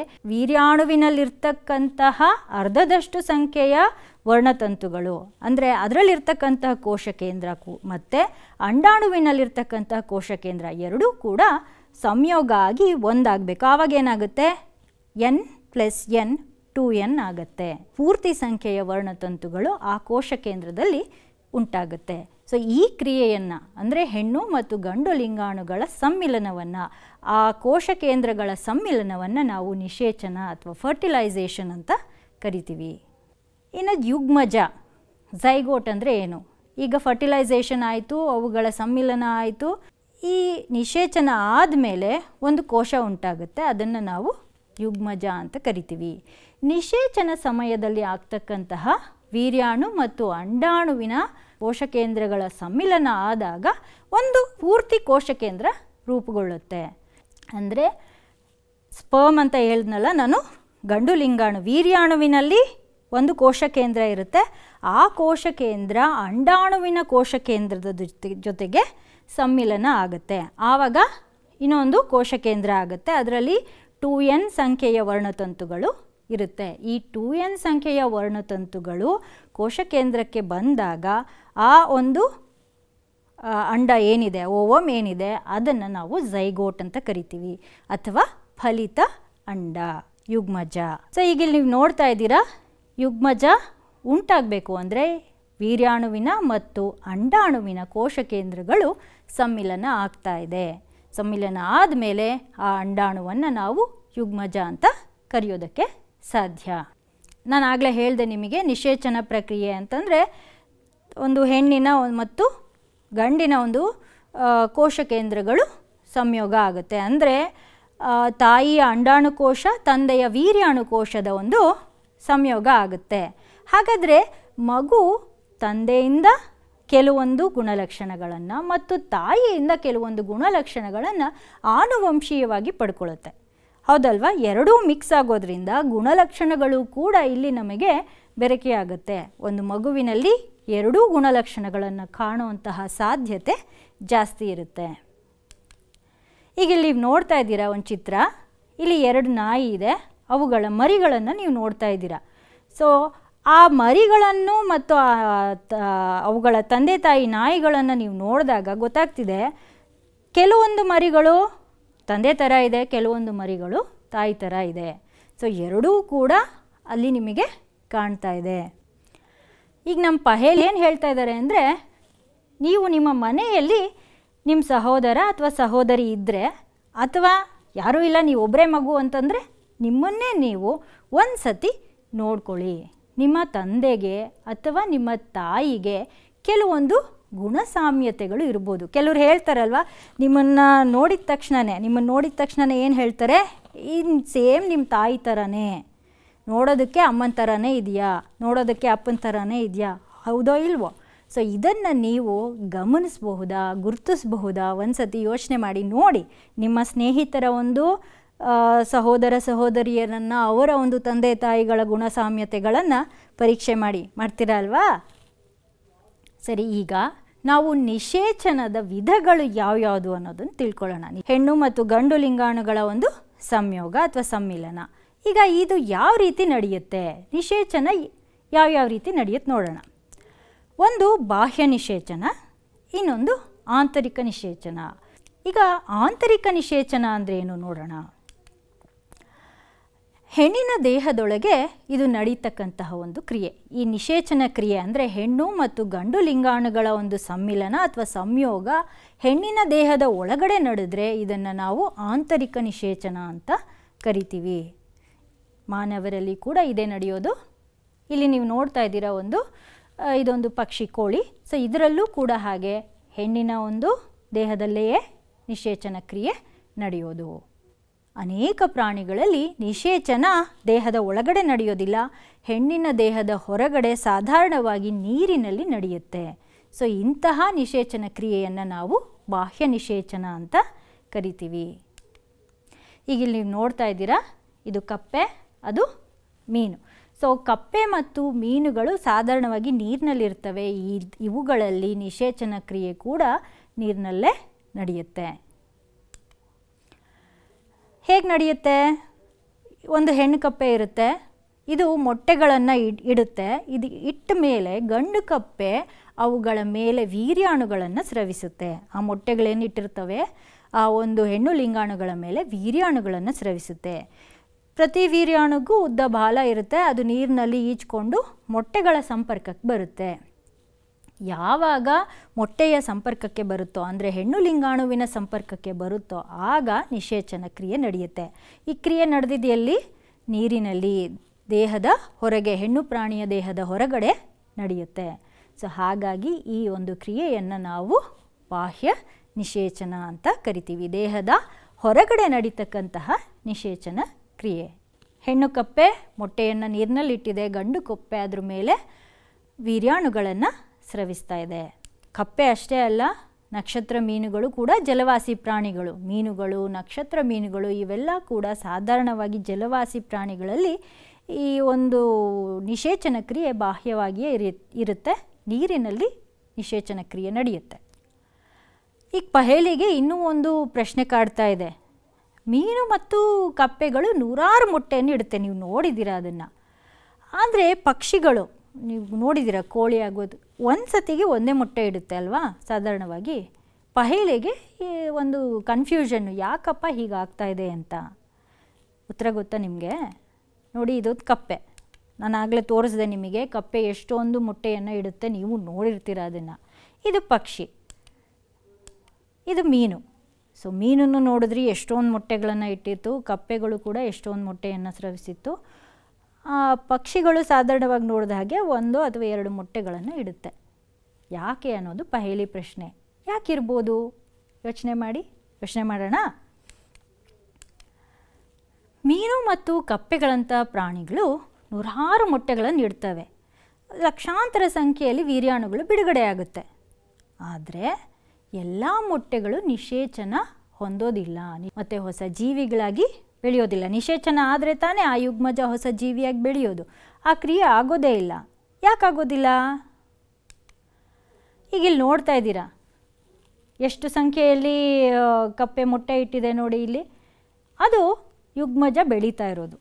ವೀರ್ಯಾಣುವಿನಲ್ಲಿರ್ತಕ್ಕಂತಹ ಅರ್ಧದಷ್ಟು ಸಂಖ್ಯೆಯ ವರ್ಣತಂತುಗಳು ಅಂದರೆ ಅದರಲ್ಲಿರ್ತಕ್ಕಂತಹ ಕೋಶ ಕೇಂದ್ರ ಕು ಮತ್ತು ಅಂಡಾಣುವಿನಲ್ಲಿರ್ತಕ್ಕಂತಹ ಕೋಶ ಕೇಂದ್ರ ಎರಡೂ ಕೂಡ ಸಂಯೋಗ ಆಗಿ ಒಂದಾಗಬೇಕು ಆವಾಗ ಏನಾಗುತ್ತೆ N plus N two N ಆಗುತ್ತೆ ಪೂರ್ತಿ ಸಂಖ್ಯೆಯ ವರ್ಣತಂತುಗಳು ಆ ಕೋಶ ಕೇಂದ್ರದಲ್ಲಿ ಉಂಟಾಗುತ್ತೆ ಸೊ ಈ ಕ್ರಿಯೆಯನ್ನು ಅಂದರೆ ಹೆಣ್ಣು ಮತ್ತು ಗಂಡು ಲಿಂಗಾಣುಗಳ ಸಮ್ಮಿಲನವನ್ನು ಆ ಕೋಶ ಕೇಂದ್ರಗಳ ಸಮ್ಮಿಲನವನ್ನು ನಾವು ನಿಷೇಚನ ಅಥವಾ ಫರ್ಟಿಲೈಸೇಷನ್ ಅಂತ ಕರಿತೀವಿ ಇನ್ನು ಯುಗ್ಮಜ ಝೈಗೋಟ್ ಅಂದರೆ ಏನು ಈಗ ಫರ್ಟಿಲೈಸೇಷನ್ ಆಯಿತು ಅವುಗಳ ಸಮ್ಮಿಲನ ಆಯಿತು ಈ ನಿಷೇಚನ ಆದಮೇಲೆ ಒಂದು ಕೋಶ ಉಂಟಾಗುತ್ತೆ ಅದನ್ನು ನಾವು ಯುಗ್ಮಜ ಅಂತ ಕರಿತೀವಿ ನಿಷೇಚನ ಸಮಯದಲ್ಲಿ ಆಗ್ತಕ್ಕಂತಹ ವೀರ್ಯಾಣು ಮತ್ತು ಅಂಡಾಣುವಿನ ಕೋಶಕೇಂದ್ರಗಳ ಸಮ್ಮಿಲನ ಆದಾಗ ಒಂದು ಪೂರ್ತಿ ಕೋಶಕೇಂದ್ರ ರೂಪುಗೊಳ್ಳುತ್ತೆ ಅಂದರೆ ಸ್ಪರ್ಮ್ ಅಂತ ಹೇಳಿದ್ನಲ್ಲ ನಾನು ಗಂಡು ಲಿಂಗಾಣು ವೀರ್ಯಾಣುವಿನಲ್ಲಿ ಒಂದು ಕೋಶಕೇಂದ್ರ ಇರುತ್ತೆ ಆ ಕೋಶಕೇಂದ್ರ ಅಂಡಾಣುವಿನ ಕೋಶಕೇಂದ್ರದ ಜೊತೆ ಜೊತೆಗೆ ಸಮ್ಮಿಲನ ಆಗುತ್ತೆ ಆವಾಗ ಇನ್ನೊಂದು ಕೋಶಕೇಂದ್ರ ಆಗುತ್ತೆ ಅದರಲ್ಲಿ ಟು ಎನ್ ಸಂಖ್ಯೆಯ ವರ್ಣತಂತುಗಳು ಇರುತ್ತೆ ಈ ಟು ಎನ್ ಸಂಖ್ಯೆಯ ವರ್ಣತಂತುಗಳು ಕೋಶಕೇಂದ್ರಕ್ಕೆ ಬಂದಾಗ ಆ ಒಂದು ಆ, ಅಂಡ ಏನಿದೆ ಓವಮ್ ಏನಿದೆ ಅದನ್ನು ನಾವು ಝೈಗೋಟ್ ಅಂತ ಕರಿತೀವಿ ಅಥವಾ ಫಲಿತ ಅಂಡ ಯುಗ್ಮಜ ಸೊ ಈಗ ಇಲ್ಲಿ ನೀವು ನೋಡ್ತಾ ಇದ್ದೀರಾ ಯುಗ್ಮಜ ಉಂಟಾಗಬೇಕು ಅಂದರೆ ವೀರ್ಯಾಣುವಿನ ಮತ್ತು ಅಂಡಾಣುವಿನ ಕೋಶಕೇಂದ್ರಗಳು ಸಮ್ಮಿಲನ ಆಗ್ತಾ ಇದೆ ಸಮ್ಮಿಲನ ಆದಮೇಲೆ ಆ ಅಂಡಾಣುವನ್ನು ನಾವು ಯುಗ್ಮಜ ಅಂತ ಕರೆಯೋದಕ್ಕೆ ಸಾಧ್ಯ ನಾನು ಆಗಲೇ ಹೇಳಿದೆ ನಿಮಗೆ ನಿಷೇಚನ ಪ್ರಕ್ರಿಯೆ ಅಂತಂದರೆ ಒಂದು ಹೆಣ್ಣಿನ ಒಂದ್- ಮತ್ತು ಗಂಡಿನ ಒಂದು ಆ, ಕೋಶಕೇಂದ್ರಗಳು ಸಂಯೋಗ ಆಗುತ್ತೆ ಅಂದರೆ ತಾಯಿಯ ಅಂಡಾಣುಕೋಶ ತಂದೆಯ ವೀರ್ಯಾಣುಕೋಶದ ಒಂದು ಸಂಯೋಗ ಆಗುತ್ತೆ ಹಾಗಾದರೆ ಮಗು ತಂದೆಯಿಂದ ಕೆಲವೊಂದು ಗುಣಲಕ್ಷಣಗಳನ್ನು ಮತ್ತು ತಾಯಿಯಿಂದ ಕೆಲವೊಂದು ಗುಣಲಕ್ಷಣಗಳನ್ನು ಆನುವಂಶೀಯವಾಗಿ ಪಡ್ಕೊಳ್ಳುತ್ತೆ ಹೌದಲ್ವಾ ಎರಡೂ ಮಿಕ್ಸ್ ಆಗೋದ್ರಿಂದ ಗುಣಲಕ್ಷಣಗಳು ಕೂಡ ಇಲ್ಲಿ ನಮಗೆ ಬೆರಕೆಯಾಗುತ್ತೆ ಒಂದು ಮಗುವಿನಲ್ಲಿ ಎರಡೂ ಗುಣಲಕ್ಷಣಗಳನ್ನು ಕಾಣುವಂತಹ ಸಾಧ್ಯತೆ ಜಾಸ್ತಿ ಇರುತ್ತೆ ಈಗ ಇಲ್ಲಿ ನೀವು ನೋಡ್ತಾ ಇದ್ದೀರಾ ಒಂದು ಚಿತ್ರ ಇಲ್ಲಿ ಎರಡು ನಾಯಿ ಇದೆ ಅವುಗಳ ಮರಿಗಳನ್ನು ನೀವು ನೋಡ್ತಾ ಇದ್ದೀರಾ ಸೊ ಆ ಮರಿಗಳನ್ನು ಮತ್ತು ಆ ತ- ಅವುಗಳ ತಂದೆ ತಾಯಿ ನಾಯಿಗಳನ್ನು ನೀವು ನೋಡಿದಾಗ ಗೊತ್ತಾಗ್ತಿದೆ ಕೆಲವೊಂದು ಮರಿಗಳು ತಂದೆ ಥರ ಇದೆ ಕೆಲವೊಂದು ಮರಿಗಳು ತಾಯಿ ಥರ ಇದೆ ಸೊ ಎರಡೂ ಕೂಡ ಅಲ್ಲಿ ನಿಮಗೆ ಕಾಣ್ತಾ ಇದೆ ಈಗ ನಮ್ಮ ಪಹೇಲ್ ಏನು ಹೇಳ್ತಾ ಇದ್ದಾರೆ ಅಂದರೆ ನೀವು ನಿಮ್ಮ ಮನೆಯಲ್ಲಿ ನಿಮ್ಮ ಸಹೋದರ ಅಥವಾ ಸಹೋದರಿ ಇದ್ದರೆ ಅಥವಾ ಯಾರೂ ಇಲ್ಲ ನೀವು ಒಬ್ಬರೇ ಮಗು ಅಂತಂದರೆ ನಿಮ್ಮನ್ನೇ ನೀವು ಒಂದು ಸತಿ ನೋಡ್ಕೊಳ್ಳಿ ನಿಮ್ಮ ತಂದೆಗೆ ಅಥವಾ ನಿಮ್ಮ ತಾಯಿಗೆ ಕೆಲವೊಂದು ಗುಣಸಾಮ್ಯತೆಗಳು ಇರ್ಬೋದು ಕೆಲವ್ರು ಹೇಳ್ತಾರಲ್ವ ನಿಮ್ಮನ್ನು ನೋಡಿದ ತಕ್ಷಣವೇ ನಿಮ್ಮನ್ನು ನೋಡಿದ ತಕ್ಷಣ ಏನು ಹೇಳ್ತಾರೆ ಇನ್ ಸೇಮ್ ನಿಮ್ಮ ತಾಯಿ ಥರನೇ ನೋಡೋದಕ್ಕೆ ಅಮ್ಮನ ಥರನೇ ಇದೆಯಾ ನೋಡೋದಕ್ಕೆ ಅಪ್ಪನ ಥರನೇ ಇದೆಯಾ ಹೌದೋ ಇಲ್ವೋ ಸೊ ಇದನ್ನು ನೀವು ಗಮನಿಸಬಹುದಾ ಗುರುತಿಸಬಹುದಾ ಒಂದು ಸತಿ ಯೋಚನೆ ಮಾಡಿ ನೋಡಿ ನಿಮ್ಮ ಸ್ನೇಹಿತರ ಒಂದು ಆ, ಸಹೋದರ ಸಹೋದರಿಯರನ್ನು ಅವರ ಒಂದು ತಂದೆ ತಾಯಿಗಳ ಗುಣಸಾಮ್ಯತೆಗಳನ್ನು ಪರೀಕ್ಷೆ ಮಾಡಿ ಮಾಡ್ತೀರಾ ಅಲ್ವಾ ಸರಿ ಈಗ ನಾವು ನಿಷೇಚನದ ವಿಧಗಳು ಯಾವ್ಯಾವುದು ಅನ್ನೋದನ್ನು ತಿಳ್ಕೊಳ್ಳೋಣ ಹೆಣ್ಣು ಮತ್ತು ಗಂಡು ಲಿಂಗಾಣುಗಳ ಒಂದು ಸಂಯೋಗ ಅಥವಾ ಸಮ್ಮಿಲನ ಈಗ ಇದು ಯಾವ ರೀತಿ ನಡೆಯುತ್ತೆ ನಿಷೇಚನ ಯಾವ್ಯಾವ ರೀತಿ ನಡೆಯುತ್ತೆ ನೋಡೋಣ ಒಂದು ಬಾಹ್ಯ ನಿಷೇಚನ ಇನ್ನೊಂದು ಆಂತರಿಕ ನಿಷೇಚನ ಈಗ ಆಂತರಿಕ ನಿಷೇಚನ ಅಂದರೆ ಏನು ನೋಡೋಣ ಹೆಣ್ಣಿನ ದೇಹದೊಳಗೆ ಇದು ನಡೀತಕ್ಕಂತಹ ಒಂದು ಕ್ರಿಯೆ ಈ ನಿಷೇಚನ ಕ್ರಿಯೆ ಅಂದರೆ ಹೆಣ್ಣು ಮತ್ತು ಗಂಡು ಲಿಂಗಾಣುಗಳ ಒಂದು ಸಮ್ಮಿಲನ ಅಥವಾ ಸಂಯೋಗ ಹೆಣ್ಣಿನ ದೇಹದ ಒಳಗಡೆ ನಡೆದ್ರೆ ಇದನ್ನು ನಾವು ಆಂತರಿಕ ನಿಷೇಚನ ಅಂತ ಕರಿತೀವಿ ಮಾನವರಲ್ಲಿ ಕೂಡ ಇದೇ ನಡೆಯೋದು ಇಲ್ಲಿ ನೀವು ನೋಡ್ತಾ ಇದ್ದೀರಾ ಒಂದು ಆ, ಇದೊಂದು ಪಕ್ಷಿ ಕೋಳಿ ಸೊ ಇದರಲ್ಲೂ ಕೂಡ ಹಾಗೆ ಹೆಣ್ಣಿನ ಒಂದು ದೇಹದಲ್ಲಿಯೇ ನಿಷೇಚನ ಕ್ರಿಯೆ ನಡೆಯೋದು ಅನೇಕ ಪ್ರಾಣಿಗಳಲ್ಲಿ ನಿಷೇಚನ ದೇಹದ ಒಳಗಡೆ ನಡೆಯೋದಿಲ್ಲ ಹೆಣ್ಣಿನ ದೇಹದ ಹೊರಗಡೆ ಸಾಧಾರಣವಾಗಿ ನೀರಿನಲ್ಲಿ ನಡೆಯುತ್ತೆ ಸೊ ಇಂತಹ ನಿಷೇಚನ ಕ್ರಿಯೆಯನ್ನು ನಾವು ಬಾಹ್ಯ ನಿಷೇಚನ ಅಂತ ಕರಿತೀವಿ ಈಗ ಇಲ್ಲಿ ನೀವು ನೋಡ್ತಾ ಇದ್ದೀರಾ ಇದು ಕಪ್ಪೆ ಅದು ಮೀನು ಸೊ ಕಪ್ಪೆ ಮತ್ತು ಮೀನುಗಳು ಸಾಧಾರಣವಾಗಿ ನೀರಿನಲ್ಲಿರ್ತವೆ ಈ ಇವುಗಳಲ್ಲಿ ನಿಷೇಚನ ಕ್ರಿಯೆ ಕೂಡ ನೀರಿನಲ್ಲೇ ನಡೆಯುತ್ತೆ ಹೇಗೆ ನಡೆಯುತ್ತೆ ಒಂದು ಹೆಣ್ಣು ಕಪ್ಪೆ ಇರುತ್ತೆ ಇದು ಮೊಟ್ಟೆಗಳನ್ನು ಇಡ್ ಇಡುತ್ತೆ ಇದು ಇಟ್ಟ ಮೇಲೆ ಗಂಡು ಕಪ್ಪೆ ಅವುಗಳ ಮೇಲೆ ವೀರ್ಯಾಣುಗಳನ್ನು ಸ್ರವಿಸುತ್ತೆ ಆ ಮೊಟ್ಟೆಗಳೇನು ಇಟ್ಟಿರ್ತವೆ ಆ ಒಂದು ಹೆಣ್ಣು ಲಿಂಗಾಣುಗಳ ಮೇಲೆ ವೀರ್ಯಾಣುಗಳನ್ನು ಸ್ರವಿಸುತ್ತೆ ಪ್ರತಿ ವೀರ್ಯಾಣುಗೂ ಉದ್ದ ಬಾಲ ಇರುತ್ತೆ ಅದು ನೀರಿನಲ್ಲಿ ಈಜ್ಕೊಂಡು ಮೊಟ್ಟೆಗಳ ಸಂಪರ್ಕಕ್ಕೆ ಬರುತ್ತೆ ಯಾವಾಗ ಮೊಟ್ಟೆಯ ಸಂಪರ್ಕಕ್ಕೆ ಬರುತ್ತೋ ಅಂದರೆ ಹೆಣ್ಣು ಲಿಂಗಾಣುವಿನ ಸಂಪರ್ಕಕ್ಕೆ ಬರುತ್ತೋ ಆಗ ನಿಷೇಚನ ಕ್ರಿಯೆ ನಡೆಯುತ್ತೆ ಈ ಕ್ರಿಯೆ ನಡೆದಿದೆಯಲ್ಲಿ ನೀರಿನಲ್ಲಿ ದೇಹದ ಹೊರಗೆ ಹೆಣ್ಣು ಪ್ರಾಣಿಯ ದೇಹದ ಹೊರಗಡೆ ನಡೆಯುತ್ತೆ ಸೊ ಹಾಗಾಗಿ ಈ ಒಂದು ಕ್ರಿಯೆಯನ್ನು ನಾವು ಬಾಹ್ಯ ನಿಷೇಚನ ಅಂತ ಕರಿತೀವಿ ದೇಹದ ಹೊರಗಡೆ ನಡೀತಕ್ಕಂತಹ ನಿಷೇಚನ ಕ್ರಿಯೆ ಹೆಣ್ಣು ಕಪ್ಪೆ ಮೊಟ್ಟೆಯನ್ನು ನೀರಿನಲ್ಲಿಟ್ಟಿದೆ ಗಂಡು ಕಪ್ಪೆ ಅದ್ರ ಮೇಲೆ ವೀರ್ಯಾಣುಗಳನ್ನು ಸ್ರವಿಸ್ತಾ ಇದೆ ಕಪ್ಪೆ ಅಷ್ಟೇ ಅಲ್ಲ ನಕ್ಷತ್ರ ಮೀನುಗಳು ಕೂಡ ಜಲವಾಸಿ ಪ್ರಾಣಿಗಳು ಮೀನುಗಳು ನಕ್ಷತ್ರ ಮೀನುಗಳು ಇವೆಲ್ಲ ಕೂಡ ಸಾಧಾರಣವಾಗಿ ಜಲವಾಸಿ ಪ್ರಾಣಿಗಳಲ್ಲಿ ಈ ಒಂದು ನಿಷೇಚನ ಕ್ರಿಯೆ ಬಾಹ್ಯವಾಗಿಯೇ ಇರಿ ಇರುತ್ತೆ ನೀರಿನಲ್ಲಿ ನಿಷೇಚನ ಕ್ರಿಯೆ ನಡೆಯುತ್ತೆ ಈಗ ಪಹೇಲಿಗೆ ಇನ್ನೂ ಒಂದು ಪ್ರಶ್ನೆ ಕಾಡ್ತಾ ಇದೆ ಮೀನು ಮತ್ತು ಕಪ್ಪೆಗಳು ನೂರಾರು ಮೊಟ್ಟೆಯನ್ನು ಇಡುತ್ತೆ ನೀವು ನೋಡಿದ್ದೀರಾ ಅದನ್ನು ಆದರೆ ಪಕ್ಷಿಗಳು ನೀವು ನೋಡಿದ್ದೀರಾ ಕೋಳಿ ಆಗೋದು ಒಂದು ಸತಿಗೆ ಒಂದೇ ಮೊಟ್ಟೆ ಇಡುತ್ತೆ ಅಲ್ವಾ ಸಾಧಾರಣವಾಗಿ ಪಹೇಲಿಗೆ ಈ ಒಂದು ಕನ್ಫ್ಯೂಷನ್ನು ಯಾಕಪ್ಪ ಹೀಗಾಗ್ತಾ ಇದೆ ಅಂತ ಉತ್ತರ ಗೊತ್ತಾ ನಿಮಗೆ ನೋಡಿ ಇದು ಕಪ್ಪೆ ನಾನು ಆಗಲೇ ತೋರಿಸಿದೆ ನಿಮಗೆ ಕಪ್ಪೆ ಎಷ್ಟೊಂದು ಮೊಟ್ಟೆಯನ್ನು ಇಡುತ್ತೆ ನೀವು ನೋಡಿರ್ತೀರ ಅದನ್ನು ಇದು ಪಕ್ಷಿ ಇದು ಮೀನು ಸೊ ಮೀನನ್ನು ನೋಡಿದ್ರಿ ಎಷ್ಟೊಂದು ಮೊಟ್ಟೆಗಳನ್ನು ಇಟ್ಟಿತ್ತು ಕಪ್ಪೆಗಳು ಕೂಡ ಎಷ್ಟೊಂದು ಮೊಟ್ಟೆಯನ್ನು ಸ್ರವಿಸಿತ್ತು ಆ, ಪಕ್ಷಿಗಳು ಸಾಧಾರಣವಾಗಿ ನೋಡಿದ ಹಾಗೆ ಒಂದು ಅಥವಾ ಎರಡು ಮೊಟ್ಟೆಗಳನ್ನು ಇಡುತ್ತೆ ಯಾಕೆ ಅನ್ನೋದು ಪಹೇಲಿ ಪ್ರಶ್ನೆ ಯಾಕಿರ್ಬೋದು ಯೋಚನೆ ಮಾಡಿ ಯೋಚನೆ ಮಾಡೋಣ ಮೀನು ಮತ್ತು ಕಪ್ಪೆಗಳಂಥ ಪ್ರಾಣಿಗಳು ನೂರಾರು ಮೊಟ್ಟೆಗಳನ್ನು ಇಡ್ತವೆ ಲಕ್ಷಾಂತರ ಸಂಖ್ಯೆಯಲ್ಲಿ ವೀರ್ಯಾಣುಗಳು ಬಿಡುಗಡೆ ಆಗುತ್ತೆ ಆದರೆ ಎಲ್ಲ ಮೊಟ್ಟೆಗಳು ನಿಷೇಚನ ಹೊಂದೋದಿಲ್ಲ ಮತ್ತು ಹೊಸ ಜೀವಿಗಳಾಗಿ ಬೆಳೆಯೋದಿಲ್ಲ ನಿಷೇಚನ ಆದರೆ ತಾನೇ ಆ ಯುಗ್ಮಜ ಹೊಸ ಜೀವಿಯಾಗಿ ಬೆಳೆಯೋದು ಆ ಕ್ರಿಯೆ ಆಗೋದೇ ಇಲ್ಲ ಯಾಕಾಗೋದಿಲ್ಲ ಈಗ ಇಲ್ಲಿ ನೋಡ್ತಾ ಇದ್ದೀರಾ ಎಷ್ಟು ಸಂಖ್ಯೆಯಲ್ಲಿ ಆ, ಕಪ್ಪೆ ಮೊಟ್ಟೆ ಇಟ್ಟಿದೆ ನೋಡಿ ಇಲ್ಲಿ ಅದು ಯುಗ್ಮಜ ಬೆಳೀತಾ ಇರೋದು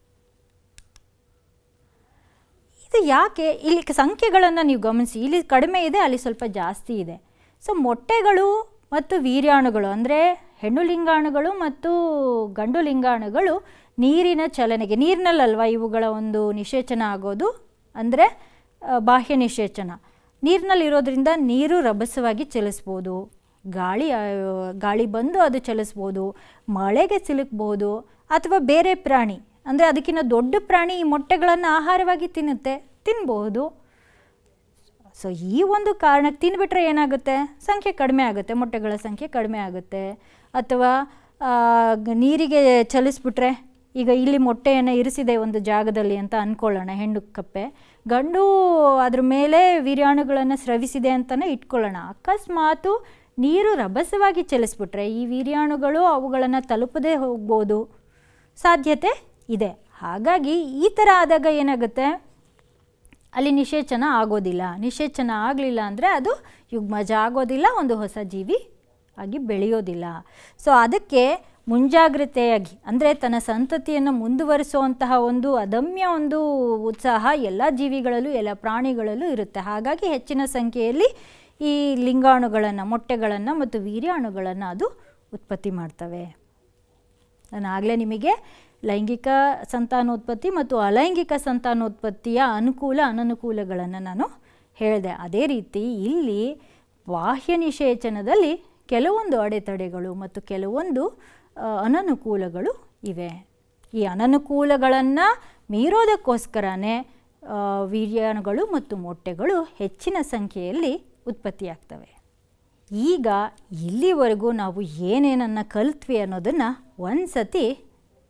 ಇದು ಯಾಕೆ ಇಲ್ಲಿ ಸಂಖ್ಯೆಗಳನ್ನು ನೀವು ಗಮನಿಸಿ ಇಲ್ಲಿ ಕಡಿಮೆ ಇದೆ ಅಲ್ಲಿ ಸ್ವಲ್ಪ ಜಾಸ್ತಿ ಇದೆ ಸೊ ಮೊಟ್ಟೆಗಳು ಮತ್ತು ವೀರ್ಯಾಣುಗಳು ಅಂದರೆ ಹೆಣ್ಣು ಲಿಂಗಾಣುಗಳು ಮತ್ತು ಗಂಡು ಲಿಂಗಾಣುಗಳು ನೀರಿನ ಚಲನೆಗೆ ನೀರಿನಲ್ಲಲ್ವಾ ಇವುಗಳ ಒಂದು ನಿಷೇಚನ ಆಗೋದು ಅಂದರೆ ಆ, ಬಾಹ್ಯ ನಿಷೇಚನ ನೀರಿನಲ್ಲಿರೋದ್ರಿಂದ ನೀರು ರಭಸವಾಗಿ ಚಲಿಸ್ಬೋದು ಗಾಳಿ ಆ, ಗಾಳಿ ಬಂದು ಅದು ಚಲಿಸ್ಬೋದು ಮಳೆಗೆ ಸಿಲುಕ್ಬೋದು ಅಥವಾ ಬೇರೆ ಪ್ರಾಣಿ ಅಂದರೆ ಅದಕ್ಕಿಂತ ದೊಡ್ಡ ಪ್ರಾಣಿ ಈ ಮೊಟ್ಟೆಗಳನ್ನು ಆಹಾರವಾಗಿ ತಿನ್ನುತ್ತೆ ತಿನ್ಬಹುದು ಸೊ ಈ ಒಂದು ಕಾರಣಕ್ಕೆ ತಿಂದುಬಿಟ್ರೆ ಏನಾಗುತ್ತೆ ಸಂಖ್ಯೆ ಕಡಿಮೆ ಆಗುತ್ತೆ ಮೊಟ್ಟೆಗಳ ಸಂಖ್ಯೆ ಕಡಿಮೆ ಆಗುತ್ತೆ ಅಥವಾ ಆ, ಗ- ನೀರಿಗೆ ಚಲಿಸ್ಬಿಟ್ರೆ ಈಗ ಇಲ್ಲಿ ಮೊಟ್ಟೆಯನ್ನು ಇರಿಸಿದೆ ಒಂದು ಜಾಗದಲ್ಲಿ ಅಂತ ಅಂದ್ಕೊಳ್ಳೋಣ ಹೆಣ್ಣು ಕಪ್ಪೆ ಗಂಡು ಅದ್ರ ಮೇಲೆ ವೀರ್ಯಾಣುಗಳನ್ನು ಸ್ರವಿಸಿದೆ ಅಂತಲೇ ಇಟ್ಕೊಳ್ಳೋಣ ಅಕಸ್ಮಾತು ನೀರು ರಭಸವಾಗಿ ಚಲಿಸ್ಬಿಟ್ರೆ ಈ ವೀರ್ಯಾಣುಗಳು ಅವುಗಳನ್ನು ತಲುಪದೇ ಹೋಗ್ಬೋದು ಸಾಧ್ಯತೆ ಇದೆ ಹಾಗಾಗಿ ಈ ಥರ ಆದಾಗ ಏನಾಗುತ್ತೆ ಅಲ್ಲಿ ನಿಷೇಚನ ಆಗೋದಿಲ್ಲ ನಿಷೇಚನ ಆಗಲಿಲ್ಲ ಅಂದರೆ ಅದು ಯುಗ್ಮಜ ಆಗೋದಿಲ್ಲ ಒಂದು ಹೊಸ ಜೀವಿ ಆಗಿ ಬೆಳೆಯೋದಿಲ್ಲ ಸೊ ಅದಕ್ಕೆ ಮುಂಜಾಗ್ರತೆಯಾಗಿ ಅಂದರೆ ತನ್ನ ಸಂತತಿಯನ್ನು ಮುಂದುವರಿಸುವಂತಹ ಒಂದು ಅದಮ್ಯ ಒಂದು ಉತ್ಸಾಹ ಎಲ್ಲ ಜೀವಿಗಳಲ್ಲೂ ಎಲ್ಲ ಪ್ರಾಣಿಗಳಲ್ಲೂ ಇರುತ್ತೆ ಹಾಗಾಗಿ ಹೆಚ್ಚಿನ ಸಂಖ್ಯೆಯಲ್ಲಿ ಈ ಲಿಂಗಾಣುಗಳನ್ನು ಮೊಟ್ಟೆಗಳನ್ನು ಮತ್ತು ವೀರ್ಯಾಣುಗಳನ್ನು ಅದು ಉತ್ಪತ್ತಿ ಮಾಡ್ತವೆ ನಾನು ಆಗಲೇ ನಿಮಗೆ ಲೈಂಗಿಕ ಸಂತಾನೋತ್ಪತ್ತಿ ಮತ್ತು ಅಲೈಂಗಿಕ ಸಂತಾನೋತ್ಪತ್ತಿಯ ಅನುಕೂಲ ಅನನುಕೂಲಗಳನ್ನು ನಾನು ಹೇಳಿದೆ ಅದೇ ರೀತಿ ಇಲ್ಲಿ ಬಾಹ್ಯ ನಿಷೇಚನದಲ್ಲಿ ಕೆಲವೊಂದು ಅಡೆತಡೆಗಳು ಮತ್ತು ಕೆಲವೊಂದು ಆ, ಅನನುಕೂಲಗಳು ಇವೆ ಈ ಅನನುಕೂಲಗಳನ್ನು ಮೀರೋದಕ್ಕೋಸ್ಕರನೇ ಆ, ವೀರ್ಯಾಣುಗಳು ಮತ್ತು ಮೊಟ್ಟೆಗಳು ಹೆಚ್ಚಿನ ಸಂಖ್ಯೆಯಲ್ಲಿ ಉತ್ಪತ್ತಿಯಾಗ್ತವೆ ಈಗ ಇಲ್ಲಿವರೆಗೂ ನಾವು ಏನೇನನ್ನು ಕಲ್ತ್ವಿ ಅನ್ನೋದನ್ನು ಒಂದು ಸತಿ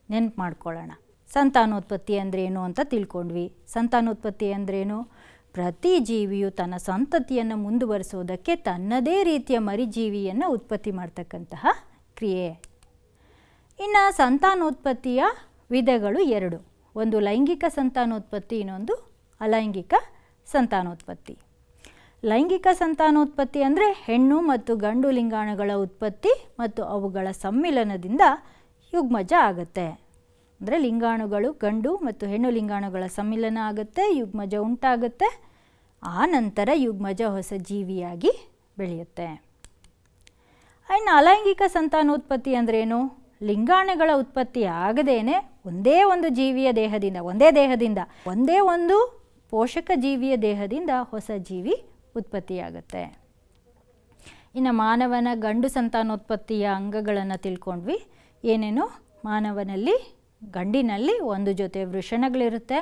ನೆನ್ಪು ಮಾಡ್ಕೊಳ್ಳೋಣ ಸಂತಾನೋತ್ಪತ್ತಿ ಅಂದ್ರೇನು ಅಂತ ತಿಳ್ಕೊಂಡ್ವಿ ಸಂತಾನೋತ್ಪತ್ತಿ ಅಂದ್ರೇನು ಪ್ರತಿ ಜೀವಿಯು ತನ್ನ ಸಂತತಿಯನ್ನು ಮುಂದುವರಿಸೋದಕ್ಕೆ ತನ್ನದೇ ರೀತಿಯ ಮರಿಜೀವಿಯನ್ನು ಉತ್ಪತ್ತಿ ಮಾಡ್ತಕ್ಕಂತಹ ಕ್ರಿಯೆ ಇನ್ನು ಸಂತಾನೋತ್ಪತ್ತಿಯ ವಿಧಗಳು ಎರಡು ಒಂದು ಲೈಂಗಿಕ ಸಂತಾನೋತ್ಪತ್ತಿ ಇನ್ನೊಂದು ಅಲೈಂಗಿಕ ಸಂತಾನೋತ್ಪತ್ತಿ ಲೈಂಗಿಕ ಸಂತಾನೋತ್ಪತ್ತಿ ಅಂದರೆ ಹೆಣ್ಣು ಮತ್ತು ಗಂಡು ಲಿಂಗಾಣುಗಳ ಉತ್ಪತ್ತಿ ಮತ್ತು ಅವುಗಳ ಸಮ್ಮಿಲನದಿಂದ ಯುಗ್ಮಜ ಆಗುತ್ತೆ ಅಂದರೆ ಲಿಂಗಾಣುಗಳು ಗಂಡು ಮತ್ತು ಹೆಣ್ಣು ಲಿಂಗಾಣುಗಳ ಸಮ್ಮಿಲನ ಆಗುತ್ತೆ ಯುಗ್ಮಜ ಉಂಟಾಗುತ್ತೆ ಆ ನಂತರ ಯುಗ್ಮಜ ಹೊಸ ಜೀವಿಯಾಗಿ ಬೆಳೆಯುತ್ತೆ ಇನ್ನು ಅಲೈಂಗಿಕ ಸಂತಾನೋತ್ಪತ್ತಿ ಅಂದ್ರೇನು ಲಿಂಗಾಣುಗಳ ಉತ್ಪತ್ತಿ ಆಗದೇನೆ ಒಂದೇ ಒಂದು ಜೀವಿಯ ದೇಹದಿಂದ ಒಂದೇ ದೇಹದಿಂದ ಒಂದೇ ಒಂದು ಪೋಷಕ ಜೀವಿಯ ದೇಹದಿಂದ ಹೊಸ ಜೀವಿ ಉತ್ಪತ್ತಿಯಾಗುತ್ತೆ ಇನ್ನು ಮಾನವನ ಗಂಡು ಸಂತಾನೋತ್ಪತ್ತಿಯ ಅಂಗಗಳನ್ನು ತಿಳ್ಕೊಂಡ್ವಿ ಏನೇನು ಮಾನವನಲ್ಲಿ ಗಂಡಿನಲ್ಲಿ ಒಂದು ಜೊತೆ ವೃಷಣಗಳಿರುತ್ತೆ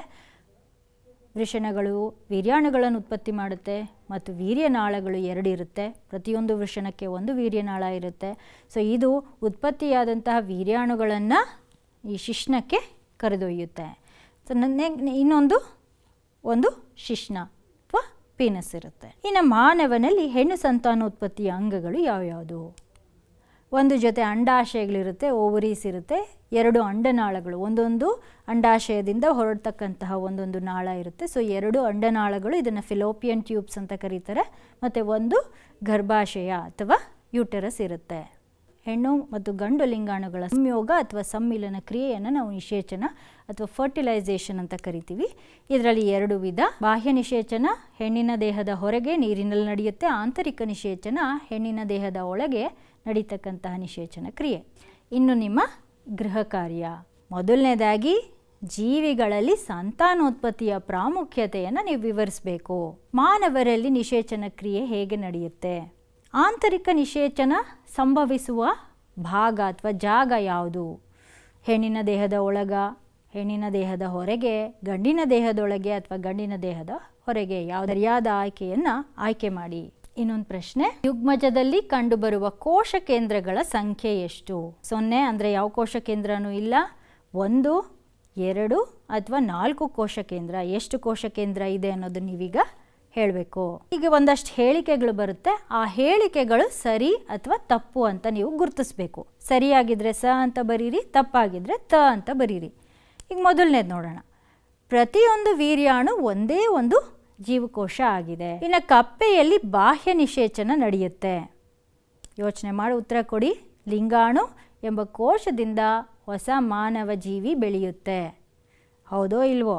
ವೃಷಣಗಳು ವೀರ್ಯಾಣುಗಳನ್ನು ಉತ್ಪತ್ತಿ ಮಾಡುತ್ತೆ ಮತ್ತು ವೀರ್ಯನಾಳಗಳು ಎರಡು ಇರುತ್ತೆ ಪ್ರತಿಯೊಂದು ವೃಷಣಕ್ಕೆ ಒಂದು ವೀರ್ಯನಾಳ ಇರುತ್ತೆ ಸೊ ಇದು ಉತ್ಪತ್ತಿಯಾದಂತಹ ವೀರ್ಯಾಣುಗಳನ್ನು ಈ ಶಿಶ್ನಕ್ಕೆ ಕರೆದೊಯ್ಯುತ್ತೆ ಸೊ ನನ್ನ ಇನ್ನೊಂದು ಒಂದು ಶಿಶ್ನ ಅಥವಾ ಪೀನಸ್ ಇರುತ್ತೆ ಇನ್ನು ಮಾನವನಲ್ಲಿ ಹೆಣ್ಣು ಸಂತಾನೋತ್ಪತ್ತಿಯ ಅಂಗಗಳು ಯಾವ್ಯಾವುದು ಒಂದು ಜೊತೆ ಅಂಡಾಶಯಗಳಿರುತ್ತೆ ಓವರೀಸ್ ಇರುತ್ತೆ ಎರಡು ಅಂಡನಾಳಗಳು ಒಂದೊಂದು ಅಂಡಾಶಯದಿಂದ ಹೊರಡ್ತಕ್ಕಂತಹ ಒಂದೊಂದು ನಾಳ ಇರುತ್ತೆ ಸೊ ಎರಡು ಅಂಡನಾಳಗಳು ಇದನ್ನು ಫಿಲೋಪಿಯನ್ ಟ್ಯೂಬ್ಸ್ ಅಂತ ಕರೀತಾರೆ ಮತ್ತು ಒಂದು ಗರ್ಭಾಶಯ ಅಥವಾ ಯೂಟರಸ್ ಇರುತ್ತೆ ಹೆಣ್ಣು ಮತ್ತು ಗಂಡು ಲಿಂಗಾಣುಗಳ ಸಂಯೋಗ ಅಥವಾ ಸಮ್ಮಿಲನ ಕ್ರಿಯೆಯನ್ನು ನಾವು ನಿಷೇಚನ ಅಥವಾ ಫರ್ಟಿಲೈಸೇಷನ್ ಅಂತ ಕರಿತೀವಿ ಇದರಲ್ಲಿ ಎರಡು ವಿಧ ಬಾಹ್ಯ ನಿಷೇಚನ ಹೆಣ್ಣಿನ ದೇಹದ ಹೊರಗೆ ನೀರಿನಲ್ಲಿ ನಡೆಯುತ್ತೆ ಆಂತರಿಕ ನಿಷೇಚನ ಹೆಣ್ಣಿನ ದೇಹದ ಒಳಗೆ ನಡೀತಕ್ಕಂತಹ ನಿಷೇಚನ ಕ್ರಿಯೆ ಇನ್ನು ನಿಮ್ಮ ಗೃಹ ಕಾರ್ಯ ಮೊದಲನೇದಾಗಿ ಜೀವಿಗಳಲ್ಲಿ ಸಂತಾನೋತ್ಪತ್ತಿಯ ಪ್ರಾಮುಖ್ಯತೆಯನ್ನು ನೀವು ವಿವರಿಸಬೇಕು ಮಾನವರಲ್ಲಿ ನಿಷೇಚನ ಕ್ರಿಯೆ ಹೇಗೆ ನಡೆಯುತ್ತೆ ಆಂತರಿಕ ನಿಷೇಚನ ಸಂಭವಿಸುವ ಭಾಗ ಅಥವಾ ಜಾಗ ಯಾವುದು ಹೆಣ್ಣಿನ ದೇಹದ ಒಳಗ ಹೆಣ್ಣಿನ ದೇಹದ ಹೊರಗೆ ಗಂಡಿನ ದೇಹದೊಳಗೆ ಅಥವಾ ಗಂಡಿನ ದೇಹದ ಹೊರಗೆ ಯಾವ ಸರಿಯಾದ ಆಯ್ಕೆಯನ್ನು ಆಯ್ಕೆ ಮಾಡಿ ಇನ್ನೊಂದು ಪ್ರಶ್ನೆ ಯುಗ್ಮಜದಲ್ಲಿ ಕಂಡುಬರುವ ಕೋಶ ಕೇಂದ್ರಗಳ ಸಂಖ್ಯೆ ಎಷ್ಟು ಸೊನ್ನೆ ಅಂದರೆ ಯಾವ ಕೋಶ ಕೇಂದ್ರನೂ ಇಲ್ಲ ಒಂದು ಎರಡು ಅಥವಾ ನಾಲ್ಕು ಕೋಶ ಕೇಂದ್ರ ಎಷ್ಟು ಕೋಶ ಕೇಂದ್ರ ಇದೆ ಅನ್ನೋದನ್ನ ನೀವೀಗ ಹೇಳಬೇಕು ಈಗ ಒಂದಷ್ಟು ಹೇಳಿಕೆಗಳು ಬರುತ್ತೆ ಆ ಹೇಳಿಕೆಗಳು ಸರಿ ಅಥವಾ ತಪ್ಪು ಅಂತ ನೀವು ಗುರುತಿಸ್ಬೇಕು ಸರಿಯಾಗಿದ್ದರೆ ಸ ಅಂತ ಬರೀರಿ ತಪ್ಪಾಗಿದ್ದರೆ ತ ಅಂತ ಬರೀರಿ ಈಗ ಮೊದಲನೇದು ನೋಡೋಣ ಪ್ರತಿಯೊಂದು ವೀರ್ಯಾಣು ಒಂದೇ ಒಂದು ಜೀವಕೋಶ ಆಗಿದೆ ಇನ್ನು ಕಪ್ಪೆಯಲ್ಲಿ ಬಾಹ್ಯ ನಿಷೇಚನ ನಡೆಯುತ್ತೆ ಯೋಚನೆ ಮಾಡಿ ಉತ್ತರ ಕೊಡಿ ಲಿಂಗಾಣು ಎಂಬ ಕೋಶದಿಂದ ಹೊಸ ಮಾನವ ಜೀವಿ ಬೆಳೆಯುತ್ತೆ ಹೌದೋ ಇಲ್ವೋ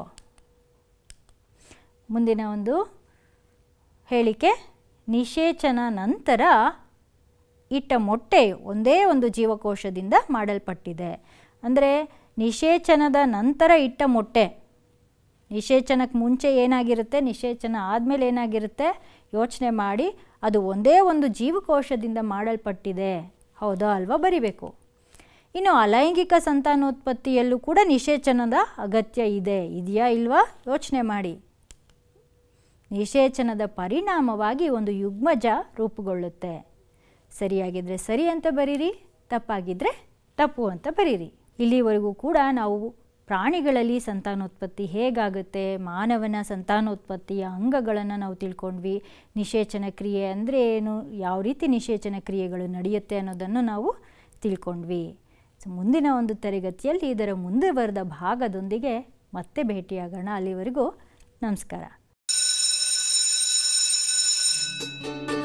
ಮುಂದಿನ ಒಂದು ಹೇಳಿಕೆ ನಿಷೇಚನ ನಂತರ ಇಟ್ಟ ಮೊಟ್ಟೆ ಒಂದೇ ಒಂದು ಜೀವಕೋಶದಿಂದ ಮಾಡಲ್ಪಟ್ಟಿದೆ ಅಂದರೆ ನಿಷೇಚನದ ನಂತರ ಇಟ್ಟ ಮೊಟ್ಟೆ ನಿಷೇಚನಕ್ಕೆ ಮುಂಚೆ ಏನಾಗಿರುತ್ತೆ ನಿಷೇಚನ ಆದಮೇಲೆ ಏನಾಗಿರುತ್ತೆ ಯೋಚನೆ ಮಾಡಿ ಅದು ಒಂದೇ ಒಂದು ಜೀವಕೋಶದಿಂದ ಮಾಡಲ್ಪಟ್ಟಿದೆ ಹೌದಾ ಅಲ್ವಾ ಬರಿಬೇಕು ಇನ್ನು ಅಲೈಂಗಿಕ ಸಂತಾನೋತ್ಪತ್ತಿಯಲ್ಲೂ ಕೂಡ ನಿಷೇಚನದ ಅಗತ್ಯ ಇದೆ ಇದೆಯಾ ಇಲ್ವಾ ಯೋಚನೆ ಮಾಡಿ ನಿಷೇಚನದ ಪರಿಣಾಮವಾಗಿ ಒಂದು ಯುಗ್ಮಜ ರೂಪುಗೊಳ್ಳುತ್ತೆ ಸರಿಯಾಗಿದ್ದರೆ ಸರಿ ಅಂತ ಬರೀರಿ ತಪ್ಪಾಗಿದ್ದರೆ ತಪ್ಪು ಅಂತ ಬರೀರಿ ಇಲ್ಲಿವರೆಗೂ ಕೂಡ ನಾವು ಪ್ರಾಣಿಗಳಲ್ಲಿ ಸಂತಾನೋತ್ಪತ್ತಿ ಹೇಗಾಗುತ್ತೆ ಮಾನವನ ಸಂತಾನೋತ್ಪತ್ತಿಯ ಅಂಗಗಳನ್ನು ನಾವು ತಿಳ್ಕೊಂಡ್ವಿ ನಿಷೇಚನ ಕ್ರಿಯೆ ಅಂದರೆ ಏನು ಯಾವ ರೀತಿ ನಿಷೇಚನ ಕ್ರಿಯೆಗಳು ನಡೆಯುತ್ತೆ ಅನ್ನೋದನ್ನು ನಾವು ತಿಳ್ಕೊಂಡ್ವಿ ಸೊ ಮುಂದಿನ ಒಂದು ತರಗತಿಯಲ್ಲಿ ಇದರ ಮುಂದುವರೆದ ಭಾಗದೊಂದಿಗೆ ಮತ್ತೆ ಭೇಟಿಯಾಗೋಣ ಅಲ್ಲಿವರೆಗೂ ನಮಸ್ಕಾರ